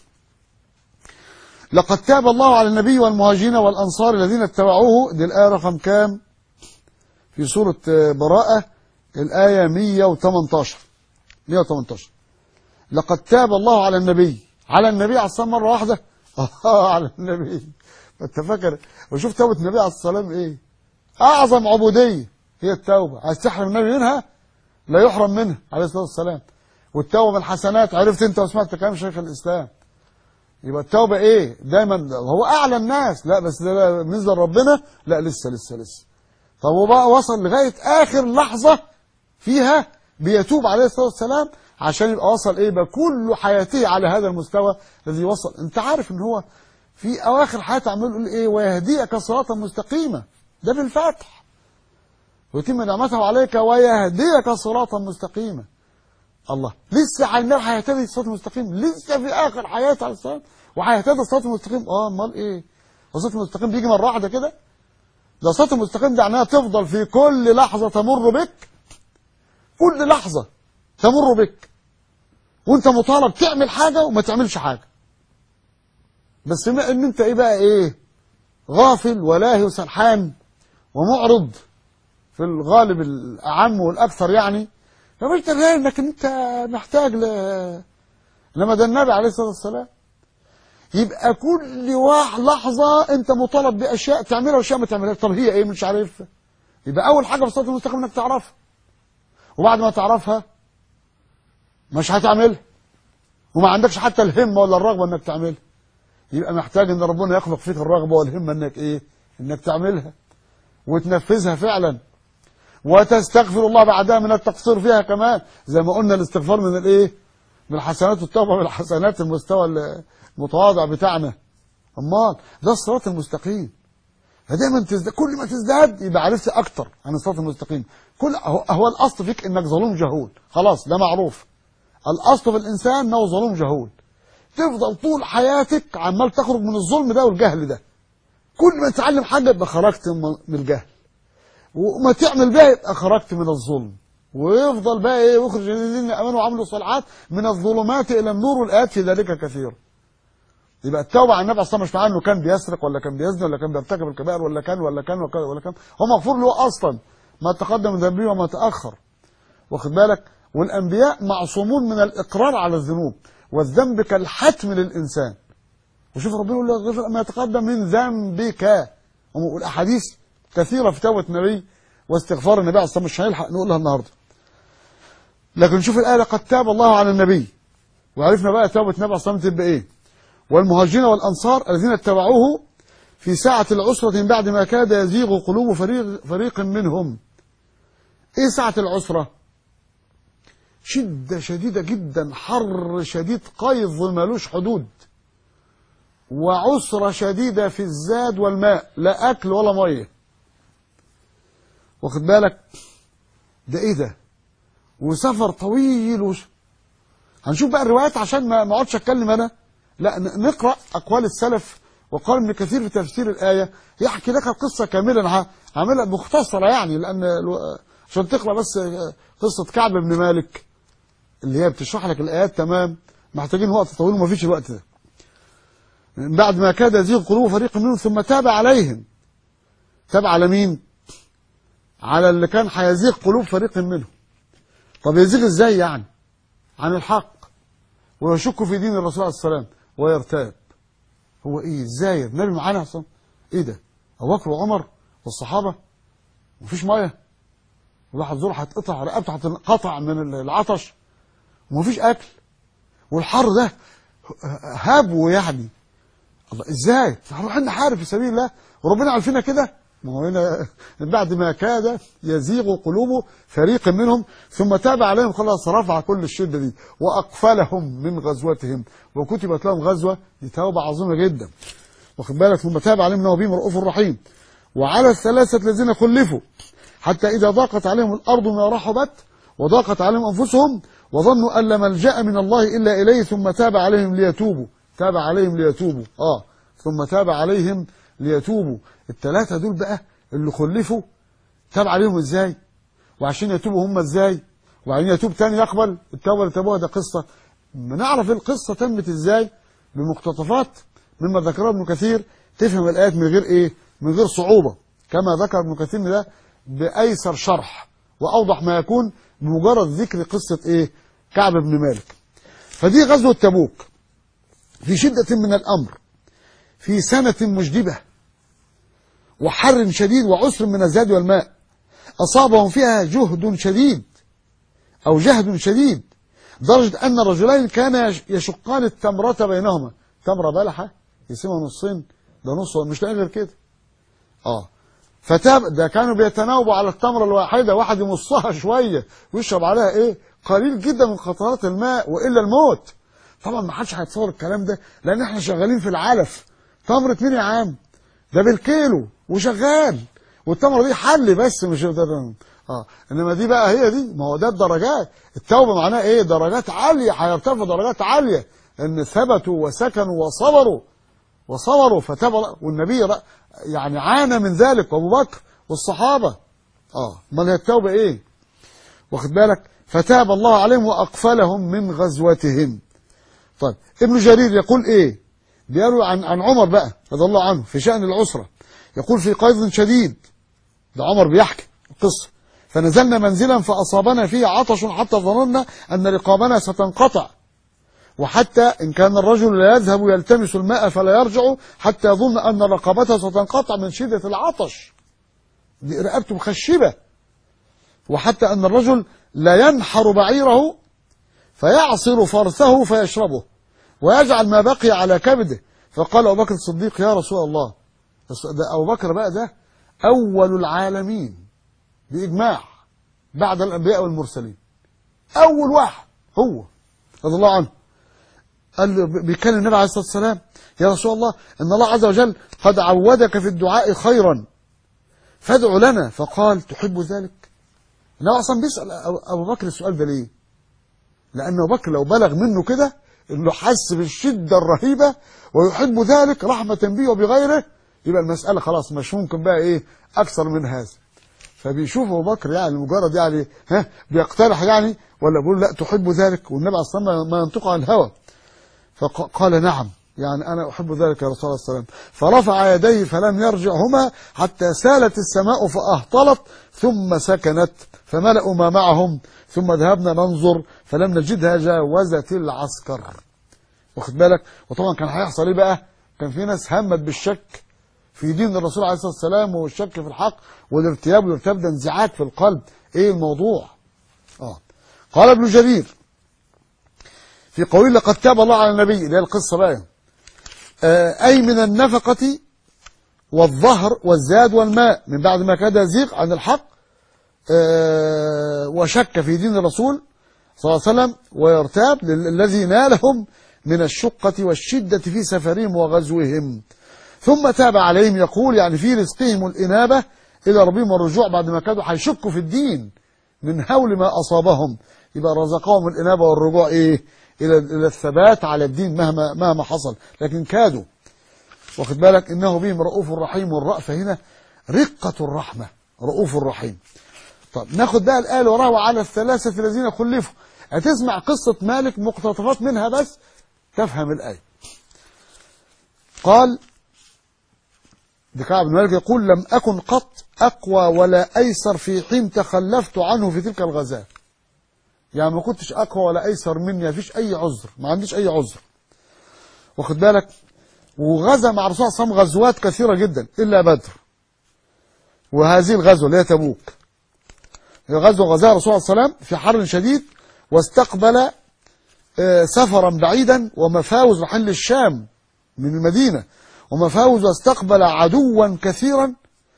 لقد تاب الله على النبي والمهاجرين والأنصار الذين اتبعوه دي الآية رقم كام في سورة براءة الآية 118 118 لقد تاب الله على النبي على النبي عليه الصلاة مرة واحدة آه على النبي انت فاكر وشوف توبة النبي عليه الصلاة والسلام ايه أعظم عبودية هي التوبة عايز تحرم النبي منها لا يحرم منها عليه الصلاة والسلام والتوبة من الحسنات عرفت انت وسمعت كلام شيخ الإسلام يبقى التوبة ايه دايما هو أعلى الناس لا بس ده بالنسبة لربنا لا لسه لسه لسه طب وبقى وصل لغاية آخر لحظة فيها بيتوب عليه الصلاة والسلام عشان يبقى وصل ايه بقى كل حياته على هذا المستوى الذي وصل انت عارف ان هو في اواخر حياته عمال يقول ايه ويهديك صراطا مستقيما ده في الفتح ويتم نعمته عليك ويهديك صراطا مستقيما الله لسه هينام هيهتدي الصراط المستقيم لسه في اخر حياته عليه الصلاه وهيهتدي الصراط المستقيم اه امال ايه الصراط المستقيم بيجي مره واحده كده ده الصراط المستقيم ده معناها تفضل في كل لحظه تمر بك كل لحظه تمر بك وانت مطالب تعمل حاجه وما تعملش حاجه بس بما ان انت ايه بقى ايه غافل ولاهي وسرحان ومعرض في الغالب الأعم والأكثر يعني فمش تلاقي انك انت محتاج ل انما ده النبي عليه الصلاه والسلام يبقى كل واحد لحظه انت مطالب باشياء تعملها واشياء ما تعملهاش طب هي ايه مش عارفها يبقى اول حاجه في الصراط المستقيم انك تعرفها وبعد ما تعرفها مش هتعملها وما عندكش حتى الهمه ولا الرغبه انك تعملها يبقى محتاج ان ربنا يخلق فيك الرغبه والهمه انك ايه انك تعملها وتنفذها فعلا وتستغفر الله بعدها من التقصير فيها كمان زي ما قلنا الاستغفار من الايه من الحسنات والتوبه من الحسنات المستوى المتواضع بتاعنا امال ده الصراط المستقيم فدايما تزداد كل ما تزداد يبقى عرفت اكتر عن الصراط المستقيم كل هو, هو الاصل فيك انك ظلوم جهول خلاص ده معروف الاصل في الانسان انه ظلوم جهول تفضل طول حياتك عمال تخرج من الظلم ده والجهل ده كل ما تتعلم حاجه يبقى خرجت من الجهل وما تعمل بها يبقى خرجت من الظلم ويفضل بقى ايه يخرج الذين امنوا وعملوا الصالحات من الظلمات الى النور والايات في ذلك كثير يبقى التوبه عن النبي اصلا مش معناه انه كان بيسرق ولا كان بيزني ولا كان بيرتكب الكبائر ولا كان ولا كان ولا كان, ولا كان. هو مغفور له اصلا ما تقدم من ذنبه وما تاخر واخد بالك والانبياء معصومون من الاقرار على الذنوب والذنب كالحتم للانسان وشوف ربنا يقول له غفر ما يتقدم من ذنبك والاحاديث كثيره في توبه النبي واستغفار النبي عليه الصلاه والسلام مش هنلحق نقولها النهارده لكن شوف الايه لقد تاب الله على النبي وعرفنا بقى توبه النبي عليه الصلاه والسلام تبقى ايه والمهاجرين والانصار الذين اتبعوه في ساعة العسرة من بعد ما كاد يزيغ قلوب فريق, فريق منهم ايه ساعة العسرة شدة شديدة جدا حر شديد قيظ ملوش حدود وعسرة شديدة في الزاد والماء لا أكل ولا مية واخد بالك ده ايه ده وسفر طويل وش... هنشوف بقى الروايات عشان ما ما اقعدش اتكلم انا لا ن- نقرا اقوال السلف وقال ابن كثير في تفسير الايه يحكي لك القصه كامله أنا ه- هعملها مختصره يعني لان الو- عشان تقرا بس قصه كعب بن مالك اللي هي بتشرح لك الايات تمام محتاجين وقت طويل وما فيش الوقت ده من بعد ما كاد يزيغ قلوب فريق منهم ثم تاب عليهم تاب على مين على اللي كان هيزيغ قلوب فريق منهم طب يزيغ ازاي يعني عن الحق ويشك في دين الرسول عليه السلام ويرتاب هو ايه ازاي النبي معانا اصلا ايه ده ابو بكر وعمر والصحابه مفيش ميه الواحد زور هتقطع رقبته هتنقطع من العطش ومفيش اكل والحر ده هبو يعني الله ازاي هنروح نحارب في سبيل الله وربنا عارفينها كده ما هو هنا بعد ما كاد يزيغ قلوب فريق منهم ثم تاب عليهم خلاص رفع كل الشده دي واقفلهم من غزوتهم وكتبت لهم غزوه دي توبه عظيمه جدا واخد بالك ثم تاب عليهم انه بهم رؤوف رحيم وعلى الثلاثه الذين خلفوا حتى اذا ضاقت عليهم الارض ما رحبت وضاقت عليهم انفسهم وظنوا ان لا ملجا من الله الا اليه ثم تاب عليهم ليتوبوا تاب عليهم ليتوبوا اه ثم تاب عليهم ليتوبوا الثلاثه دول بقى اللي خلفوا تاب عليهم ازاي وعشان يتوبوا هم ازاي وبعدين يتوب تاني يقبل التوبه اللي تابوها ده قصه ما نعرف القصه تمت ازاي بمقتطفات مما ذكره ابن كثير تفهم الايات من غير ايه من غير صعوبه كما ذكر ابن كثير ده بايسر شرح واوضح ما يكون بمجرد ذكر قصه ايه كعب بن مالك فدي غزوه تبوك في شده من الامر في سنه مجدبه وحر شديد وعسر من الزاد والماء أصابهم فيها جهد شديد أو جهد شديد درجة أن الرجلين كانا يشقان التمرة بينهما تمرة بلحة يقسمها نصين ده نص مش لاقي غير كده اه فتاب ده كانوا بيتناوبوا على التمرة الواحدة واحد يمصها شوية ويشرب عليها ايه قليل جدا من قطرات الماء وإلا الموت طبعا ما حدش هيتصور الكلام ده لأن احنا شغالين في العلف تمرة مين يا عم ده بالكيلو وشغال والتمره دي حل بس مش ده اه انما دي بقى هي دي ما هو ده الدرجات التوبه معناها ايه درجات عاليه هيرتفع درجات عاليه ان ثبتوا وسكنوا وصبروا وصبروا فتاب الله- والنبي رأ- يعني عانى من ذلك وابو بكر والصحابه اه امال هي التوبه ايه واخد بالك فتاب الله عليهم واقفلهم من غزوتهم طيب ابن جرير يقول ايه بيروي عن عن عمر بقى رضي الله عنه في شأن العسرة يقول في قيظ شديد ده عمر بيحكي القصة فنزلنا منزلا فأصابنا فيه عطش حتى ظننا أن رقابنا ستنقطع وحتى إن كان الرجل لا يذهب يلتمس الماء فلا يرجع حتى يظن أن رقبته ستنقطع من شدة العطش دي رقبته مخشبة وحتى أن الرجل لا ينحر بعيره فيعصر فرثه فيشربه ويجعل ما بقي على كبده فقال أبو بكر الصديق يا رسول الله بس ده أبو بكر بقى ده أول العالمين بإجماع بعد الأنبياء والمرسلين أول واحد هو رضي الله عنه قال له بيكلم النبي عليه الصلاة والسلام يا رسول الله إن الله عز وجل قد عودك في الدعاء خيرا فادع لنا فقال تحب ذلك النبي أصلا بيسأل أبو بكر السؤال ده ليه لأن أبو بكر لو بلغ منه كده انه حس بالشده الرهيبه ويحب ذلك رحمه به وبغيره يبقى المساله خلاص مش ممكن بقى ايه اكثر من هذا فبيشوف ابو بكر يعني مجرد يعني ها بيقترح يعني ولا بيقول لا تحب ذلك والنبي اصلا ما ينطق عن الهوى فقال نعم يعني انا احب ذلك يا رسول الله صلى الله عليه وسلم فرفع يديه فلم يرجعهما حتى سالت السماء فاهطلت ثم سكنت فملأوا ما معهم ثم ذهبنا ننظر فلم نجدها جاوزت العسكر واخد بالك وطبعا كان هيحصل ايه بقى كان في ناس همت بالشك في دين الرسول عليه الصلاه والسلام والشك في الحق والارتياب والارتياب ده انزعاج في القلب ايه الموضوع اه قال ابن جرير في قوله لقد تاب الله على النبي اللي هي القصه بقى آه اي من النفقه والظهر والزاد والماء من بعد ما كاد يزيغ عن الحق آه، وشك في دين الرسول صلى الله عليه وسلم ويرتاب لل- الذي نالهم من الشقة والشدة في سفرهم وغزوهم ثم تاب عليهم يقول يعني في رزقهم الإنابة إلى ربهم والرجوع بعد ما كانوا هيشكوا في الدين من هول ما أصابهم يبقى رزقهم الإنابة والرجوع إيه إلى إلى الثبات على الدين مهما مهما حصل لكن كادوا واخد بالك إنه بهم رؤوف رحيم والرأفة هنا رقة الرحمة رؤوف رحيم طب ناخد بقى الآية اللي وراها وعلى الثلاثة الذين خلفوا هتسمع قصة مالك مقتطفات منها بس تفهم الآية قال بكعب بن مالك يقول لم أكن قط أقوى ولا أيسر في حين تخلفت عنه في تلك الغزاة يعني ما كنتش أقوى ولا أيسر مني ما فيش أي عذر ما عنديش أي عذر واخد بالك وغزا مع الرسول صلى الله عليه وسلم غزوات كثيرة جدا إلا بدر وهذه الغزوة اللي هي تبوك هي غزوة غزاها الرسول صلى الله عليه وسلم في حر شديد واستقبل آه، سفرا بعيدا ومفاوز رايحين للشام من المدينة ومفاوز واستقبل عدوا كثيرا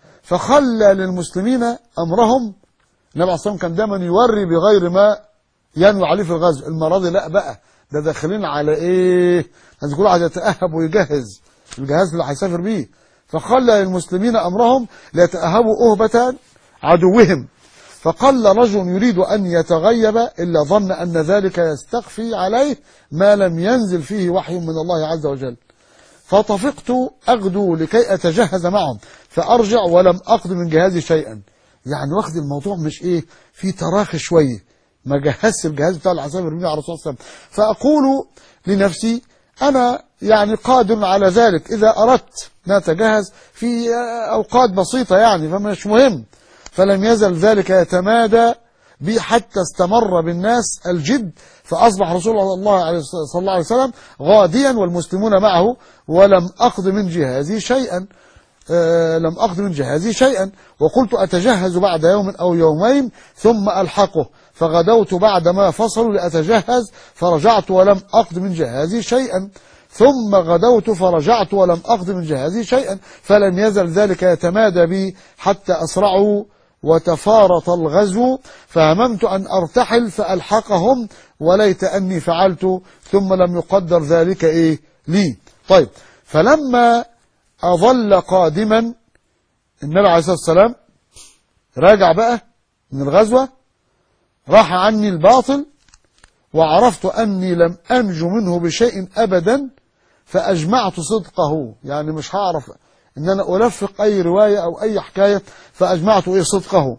فخلى للمسلمين أمرهم النبي عليه الصلاة والسلام كان دايما يوري بغير ما ينوي عليه في الغزو المرة دي لا بقى ده داخلين على ايه لازم كل واحد يتأهب ويجهز الجهاز اللي هيسافر بيه فخلى للمسلمين أمرهم ليتأهبوا أهبة عدوهم فقل رجل يريد أن يتغيب إلا ظن أن ذلك يستخفي عليه ما لم ينزل فيه وحي من الله عز وجل فطفقت أغدو لكي أتجهز معهم فأرجع ولم أقض من جهازي شيئا يعني واخد الموضوع مش إيه في تراخي شوية ما جهزت الجهاز بتاع العساكر يرميه على الرسول صلى الله عليه وسلم فأقول لنفسي أنا يعني قادر على ذلك إذا أردت أن أتجهز في أوقات بسيطة يعني فمش مهم فلم يزل ذلك يتمادى بي حتى استمر بالناس الجد فأصبح رسول الله عليه صلى الله عليه وسلم غاديا والمسلمون معه ولم أقض من جهازي شيئا آه لم أقض من جهازي شيئا وقلت أتجهز بعد يوم أو يومين ثم ألحقه فغدوت بعدما فصلوا لأتجهز فرجعت ولم أقض من جهازي شيئا ثم غدوت فرجعت ولم أقض من جهازي شيئا فلم يزل ذلك يتمادى بي حتى أسرعوا وتفارط الغزو فهممت أن أرتحل فألحقهم وليت أني فعلت ثم لم يقدر ذلك إيه لي طيب فلما أظل قادما النبي عليه الصلاة والسلام راجع بقى من الغزوة راح عني الباطل وعرفت أني لم أنجو منه بشيء أبدا فأجمعت صدقه يعني مش هعرف ان انا الفق اي رواية او اي حكاية فاجمعت ايه صدقه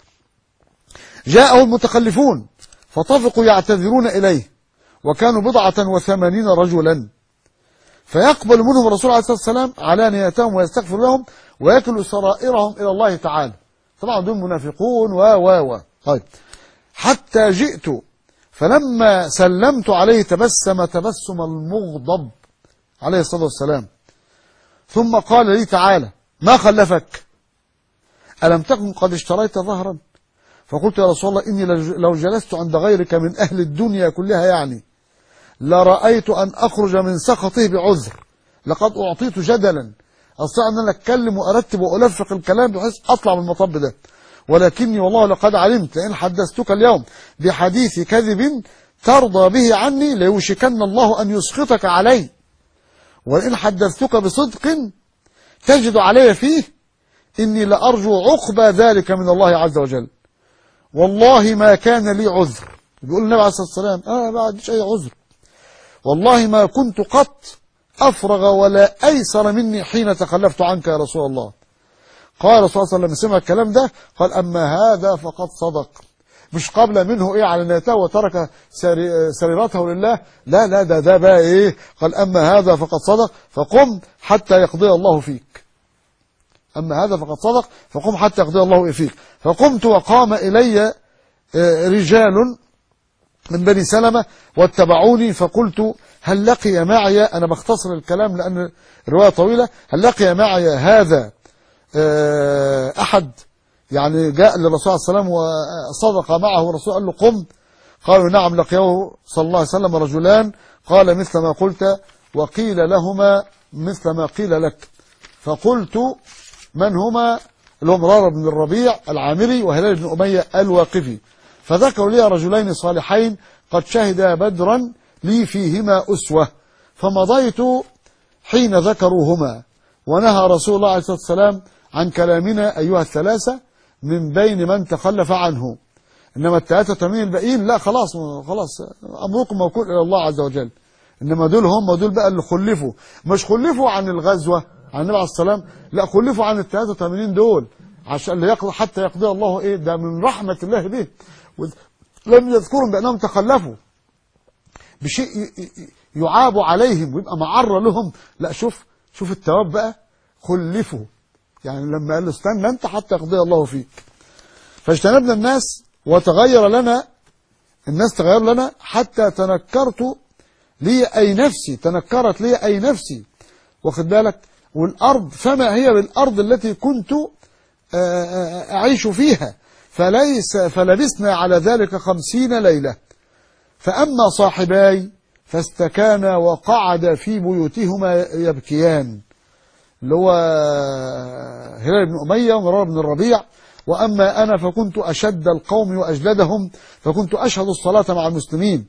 جاءه المتخلفون فطفقوا يعتذرون اليه وكانوا بضعة وثمانين رجلا فيقبل منهم الرسول عليه الصلاة والسلام علانيتهم ويستغفر لهم ويكل سرائرهم الى الله تعالى طبعا دول منافقون و و و طيب حتى جئت فلما سلمت عليه تبسم تبسم المغضب عليه الصلاة والسلام ثم قال لي تعالى ما خلفك ألم تكن قد اشتريت ظهرا فقلت يا رسول الله إني لو جلست عند غيرك من أهل الدنيا كلها يعني لرأيت أن أخرج من سخطه بعذر لقد أعطيت جدلا أستطيع أن أنا أتكلم وأرتب وألفق الكلام بحيث أطلع من المطب ده ولكني والله لقد علمت لئن حدثتك اليوم بحديث كذب ترضى به عني ليوشكن الله أن يسخطك علي وإن حدثتك بصدق تجد علي فيه إني لأرجو عقبى ذلك من الله عز وجل والله ما كان لي عذر بيقول النبي عليه الصلاة والسلام أنا ما عنديش أي عذر والله ما كنت قط أفرغ ولا أيسر مني حين تخلفت عنك يا رسول الله قال رسول الله صلى الله عليه وسلم سمع الكلام ده قال أما هذا فقد صدق مش قبل منه ايه على نيته وترك سريرته لله لا لا ده ده بقى ايه قال اما هذا فقد صدق فقم حتى يقضي الله فيك اما هذا فقد صدق فقم حتى يقضي الله فيك فقمت وقام الي رجال من بني سلمة واتبعوني فقلت هل لقي معي أنا بختصر الكلام لأن الرواية طويلة هل لقي معي هذا أحد يعني جاء للرسول صلى الله عليه وسلم وصدق معه الرسول قال له قم قالوا نعم لقيه صلى الله عليه وسلم رجلان قال مثل ما قلت وقيل لهما مثل ما قيل لك فقلت من هما اللي هو مرارة بن الربيع العامري وهلال بن أمية الواقفي فذكروا لي رجلين صالحين قد شهدا بدرا لي فيهما أسوة فمضيت حين ذكروهما ونهى رسول الله عليه الصلاة والسلام عن كلامنا أيها الثلاثة من بين من تخلف عنه إنما الثلاثة تمين الباقيين لا خلاص خلاص أمركم موكول إلى الله عز وجل إنما دول هم دول بقى اللي خلفوا مش خلفوا عن الغزوة عن النبي عليه السلام لا خلفوا عن ال 83 دول عشان اللي يقضي حتى يقضي الله ايه ده من رحمة الله به لم يذكرهم بأنهم تخلفوا بشيء يعاب عليهم ويبقى معرة لهم لا شوف شوف الثواب بقى خلفوا يعني لما قال له استنى انت حتى يقضي الله فيك فاجتنبنا الناس وتغير لنا الناس تغير لنا حتى تنكرت لي أي نفسي تنكرت لي أي نفسي واخد بالك والأرض فما هي بالأرض التي كنت أعيش فيها فليس فلبسنا على ذلك خمسين ليلة فأما صاحباي فاستكانا وقعد في بيوتهما يبكيان اللي هو هلال بن أمية ومرار بن الربيع وأما أنا فكنت أشد القوم وأجلدهم فكنت أشهد الصلاة مع المسلمين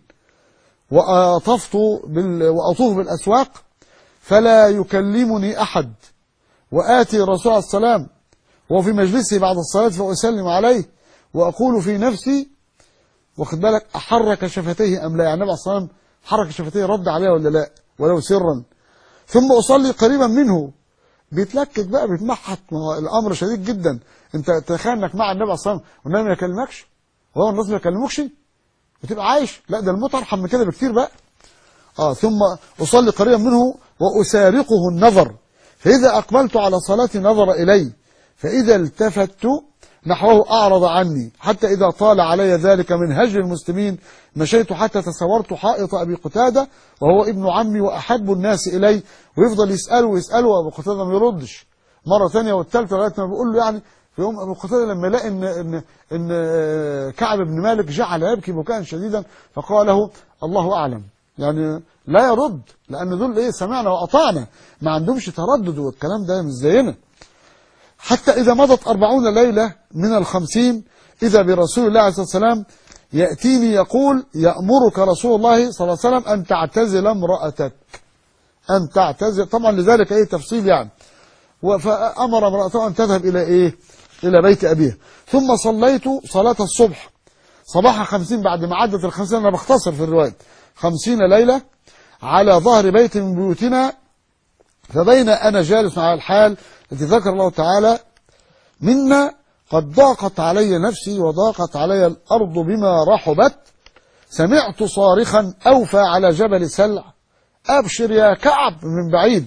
وأطفت بال... وأطوف بالأسواق فلا يكلمني أحد وآتي الرسول عليه السلام وهو في مجلسه بعد الصلاة فأسلم عليه وأقول في نفسي واخد بالك أحرك شفتيه أم لا يعني النبي عليه الصلاة والسلام حرك شفتيه رد عليه ولا لا ولو سرا ثم أصلي قريبا منه بيتلكك بقى بيتمحك ما هو الأمر شديد جدا أنت تخيل إنك مع النبي عليه الصلاة والسلام والنبي ما يكلمكش وهو الناس ما يكلموكش وتبقى عايش لا ده الموت أرحم من كده بكتير بقى آه ثم أصلي قريبا منه وأسارقه النظر فإذا أقبلت على صلاتي نظر إلي فإذا التفت نحوه أعرض عني حتى إذا طال علي ذلك من هجر المسلمين مشيت حتى تصورت حائط أبي قتادة وهو ابن عمي وأحب الناس إلي ويفضل يسأله ويسأله وأبو قتادة ما يردش مرة ثانية والثالثة لغاية ما بيقول له يعني في يوم أبو قتادة لما لقى إن, إن, إن كعب بن مالك جعل يبكي بكاء شديدا فقال له الله أعلم يعني لا يرد لأن دول إيه سمعنا وأطعنا ما عندهمش تردد والكلام ده مش زينا حتى إذا مضت أربعون ليلة من الخمسين إذا برسول الله عليه الصلاة والسلام يأتيني يقول يأمرك رسول الله صلى الله عليه وسلم أن تعتزل امرأتك أن تعتزل طبعا لذلك أي تفصيل يعني فأمر امرأته أن تذهب إلى إيه إلى بيت أبيها ثم صليت صلاة الصبح صباح خمسين بعد ما عدت الخمسين أنا بختصر في الرواية خمسين ليلة على ظهر بيت من بيوتنا فبين أنا جالس على الحال التي ذكر الله تعالى منا قد ضاقت علي نفسي وضاقت علي الأرض بما رحبت سمعت صارخا أوفى على جبل سلع أبشر يا كعب من بعيد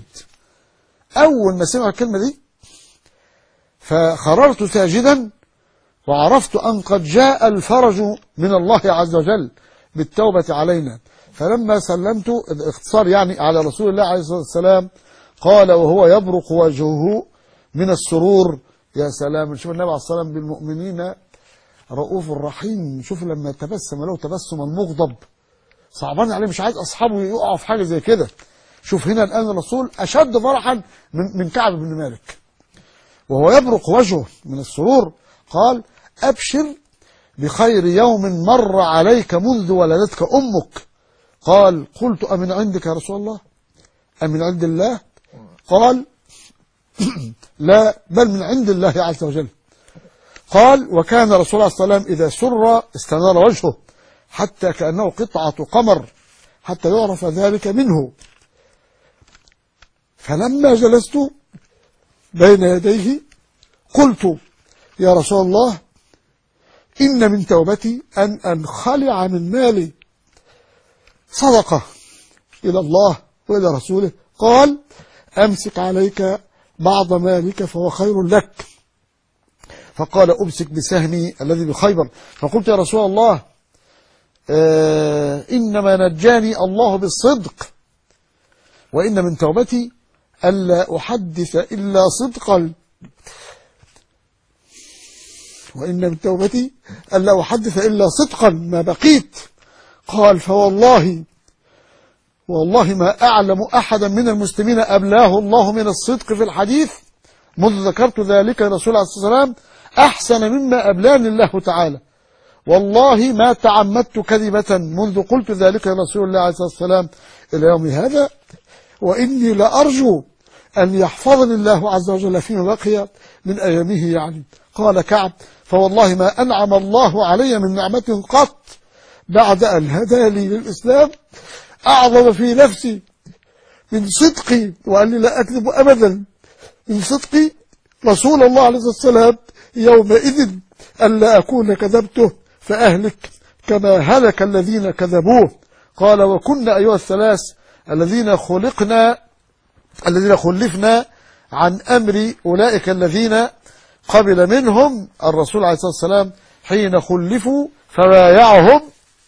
أول ما سمع الكلمة دي فخررت ساجدا وعرفت أن قد جاء الفرج من الله عز وجل بالتوبة علينا فلما سلمت اختصار يعني على رسول الله عليه الصلاة والسلام قال وهو يبرق وجهه من السرور يا سلام شوف النبي عليه الصلاة والسلام بالمؤمنين رؤوف رحيم شوف لما تبسم له تبسما مغضب صعبان عليه مش عايز أصحابه يقعوا في حاجة زي كده شوف هنا الآن الرسول أشد فرحا من, من كعب بن مالك وهو يبرق وجهه من السرور قال أبشر بخير يوم مر عليك منذ ولدتك أمك قال قلت أمن عندك يا رسول الله أمن عند الله قال لا بل من عند الله عز وجل قال وكان رسول الله صلى الله عليه وسلم إذا سر استنار وجهه حتى كأنه قطعة قمر حتى يعرف ذلك منه فلما جلست بين يديه قلت يا رسول الله إن من توبتي أن أنخلع من مالي صدقة إلى الله وإلى رسوله قال أمسك عليك بعض مالك فهو خير لك فقال أمسك بسهمي الذي بخيبر فقلت يا رسول الله آه إنما نجاني الله بالصدق وإن من توبتي ألا أحدث إلا صدقا وإن من توبتي ألا أحدث إلا صدقا ما بقيت قال فوالله والله ما أعلم أحدا من المسلمين أبلاه الله من الصدق في الحديث منذ ذكرت ذلك لرسول عليه الصلاة والسلام أحسن مما أبلاني الله تعالى والله ما تعمدت كذبة منذ قلت ذلك لرسول الله عليه الصلاة والسلام إلى يوم هذا وإني لأرجو أن يحفظني الله عز وجل فيما بقي من أيامه يعني قال كعب فوالله ما أنعم الله علي من نعمة قط بعد أن هداني للإسلام أعظم في نفسي من صدقي وأني لا أكذب أبدا من صدقي رسول الله عليه الصلاة والسلام يومئذ ألا أكون كذبته فأهلك كما هلك الذين كذبوه قال وكنا أيها الثلاث الذين خلقنا الذين خلفنا عن أمر أولئك الذين قبل منهم الرسول عليه الصلاة والسلام حين خلفوا فبايعهم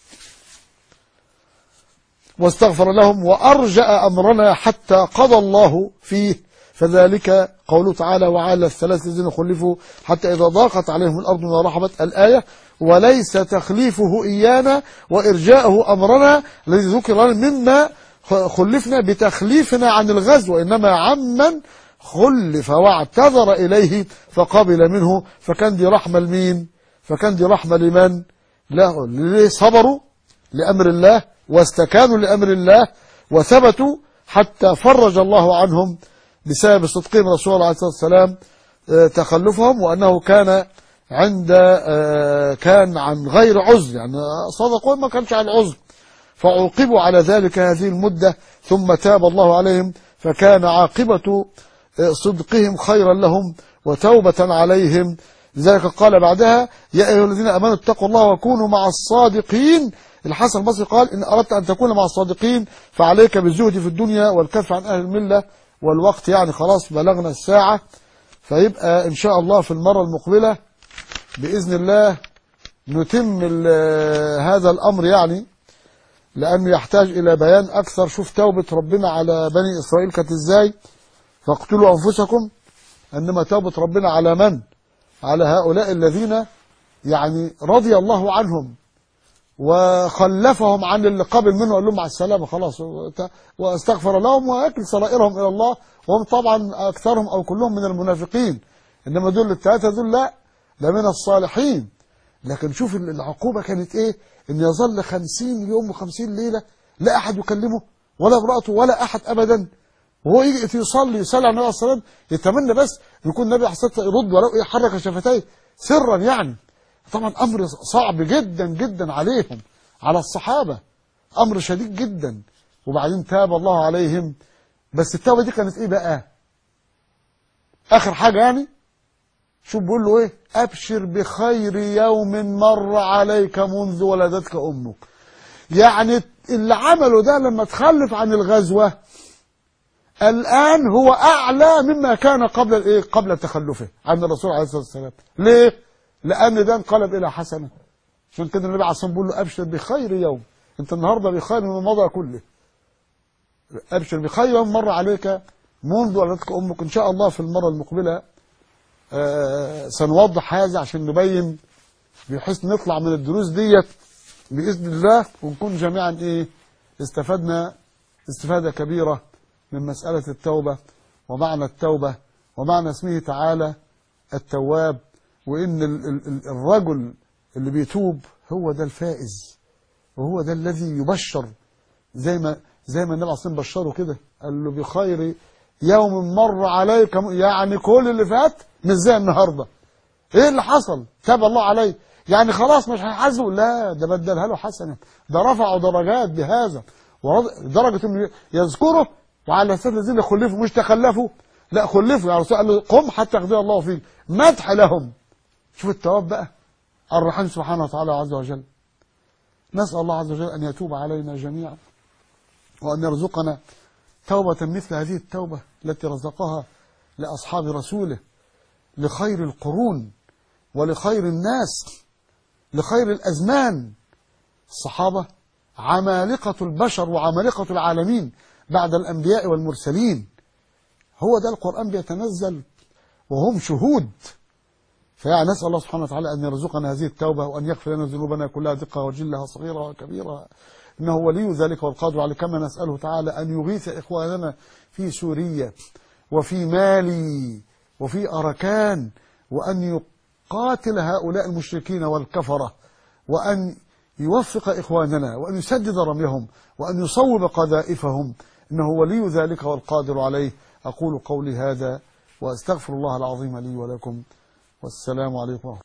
واستغفر لهم وأرجأ أمرنا حتى قضى الله فيه فذلك قوله تعالى وعلى الثلاث الذين خلفوا حتى إذا ضاقت عليهم الأرض ما رحبت الآية وليس تخليفه إيانا وإرجاءه أمرنا الذي ذكر مما خلفنا بتخليفنا عن الغزو إنما عمن خلف واعتذر إليه فقبل منه فكان دي رحمة لمين فكان دي رحمة لمن لا اللي صبروا لأمر الله واستكانوا لأمر الله وثبتوا حتى فرج الله عنهم بسبب صدقهم رسول الله عليه الصلاة والسلام تخلفهم وأنه كان عند كان عن غير عذر يعني صدقوا ما كانش عن عذر فعوقبوا على ذلك هذه المدة ثم تاب الله عليهم فكان عاقبة صدقهم خيرا لهم وتوبة عليهم لذلك قال بعدها يا أيها الذين أمنوا اتقوا الله وكونوا مع الصادقين الحسن البصري قال إن أردت أن تكون مع الصادقين فعليك بالزهد في الدنيا والكف عن أهل الملة والوقت يعني خلاص بلغنا الساعة فيبقى إن شاء الله في المرة المقبلة بإذن الله نتم هذا الأمر يعني لأنه يحتاج إلى بيان أكثر شوف توبة ربنا على بني إسرائيل كانت إزاي فاقتلوا أنفسكم إنما توبة ربنا على من على هؤلاء الذين يعني رضي الله عنهم وخلفهم عن اللي قبل منه وقال لهم مع السلامة خلاص واستغفر لهم وأكل سرائرهم إلى الله وهم طبعا أكثرهم أو كلهم من المنافقين إنما دول الثلاثة دول لا ده من الصالحين لكن شوف العقوبة كانت إيه إن يظل خمسين يوم وخمسين ليلة لا أحد يكلمه ولا امرأته ولا أحد أبدا وهو يجي يصلي يصلي على النبي عليه الصلاة والسلام يتمنى بس يكون النبي عليه الصلاة والسلام يرد ولو يحرك شفتيه سرا يعني طبعا أمر صعب جدا جدا عليهم على الصحابة أمر شديد جدا وبعدين تاب الله عليهم بس التوبة دي كانت إيه بقى آخر حاجة يعني شوف بيقول له إيه أبشر بخير يوم مر عليك منذ ولدتك أمك يعني اللي عمله ده لما تخلف عن الغزوة الآن هو أعلى مما كان قبل الإيه قبل تخلفه عن الرسول عليه الصلاة والسلام ليه لأن ده انقلب إلى حسنة عشان كده النبي عليه الصلاة والسلام بيقول له أبشر بخير يوم أنت النهاردة بخير من المضى كله أبشر بخير يوم مر عليك منذ ولدتك أمك إن شاء الله في المرة المقبلة آه سنوضح هذا عشان نبين بحيث نطلع من الدروس ديت بإذن الله ونكون جميعا إيه استفدنا استفادة كبيرة من مسألة التوبة ومعنى التوبة ومعنى اسمه تعالى التواب وإن الرجل اللي بيتوب هو ده الفائز وهو ده الذي يبشر زي ما زي ما النبي عليه الصلاه بشره كده قال له بخير يوم مر عليك يعني كل اللي فات مش زي النهارده ايه اللي حصل تاب الله عليه يعني خلاص مش هيحاسبه لا ده بدلها له حسنه ده رفعوا درجات بهذا درجه انه يذكره وعلى اساس الذين خلفوا مش تخلفوا لا خلفوا يا رسول الله قم حتى يقضي الله فيك مدح لهم شوف التواب بقى الرحمن سبحانه وتعالى عز وجل نسأل الله عز وجل أن يتوب علينا جميعا وأن يرزقنا توبة مثل هذه التوبة التي رزقها لأصحاب رسوله لخير القرون ولخير الناس لخير الأزمان الصحابة عمالقة البشر وعمالقة العالمين بعد الأنبياء والمرسلين هو ده القرآن بيتنزل وهم شهود فيعني نسأل الله سبحانه وتعالى أن يرزقنا هذه التوبة وأن يغفر لنا ذنوبنا كلها دقة وجلها صغيرة وكبيرة إنه ولي ذلك والقادر على كما نسأله تعالى أن يغيث إخواننا في سوريا وفي مالي وفي أركان وأن يقاتل هؤلاء المشركين والكفرة وأن يوفق إخواننا وأن يسدد رميهم وأن يصوب قذائفهم إنه ولي ذلك والقادر عليه أقول قولي هذا وأستغفر الله العظيم لي ولكم والسلام عليكم ورحمة الله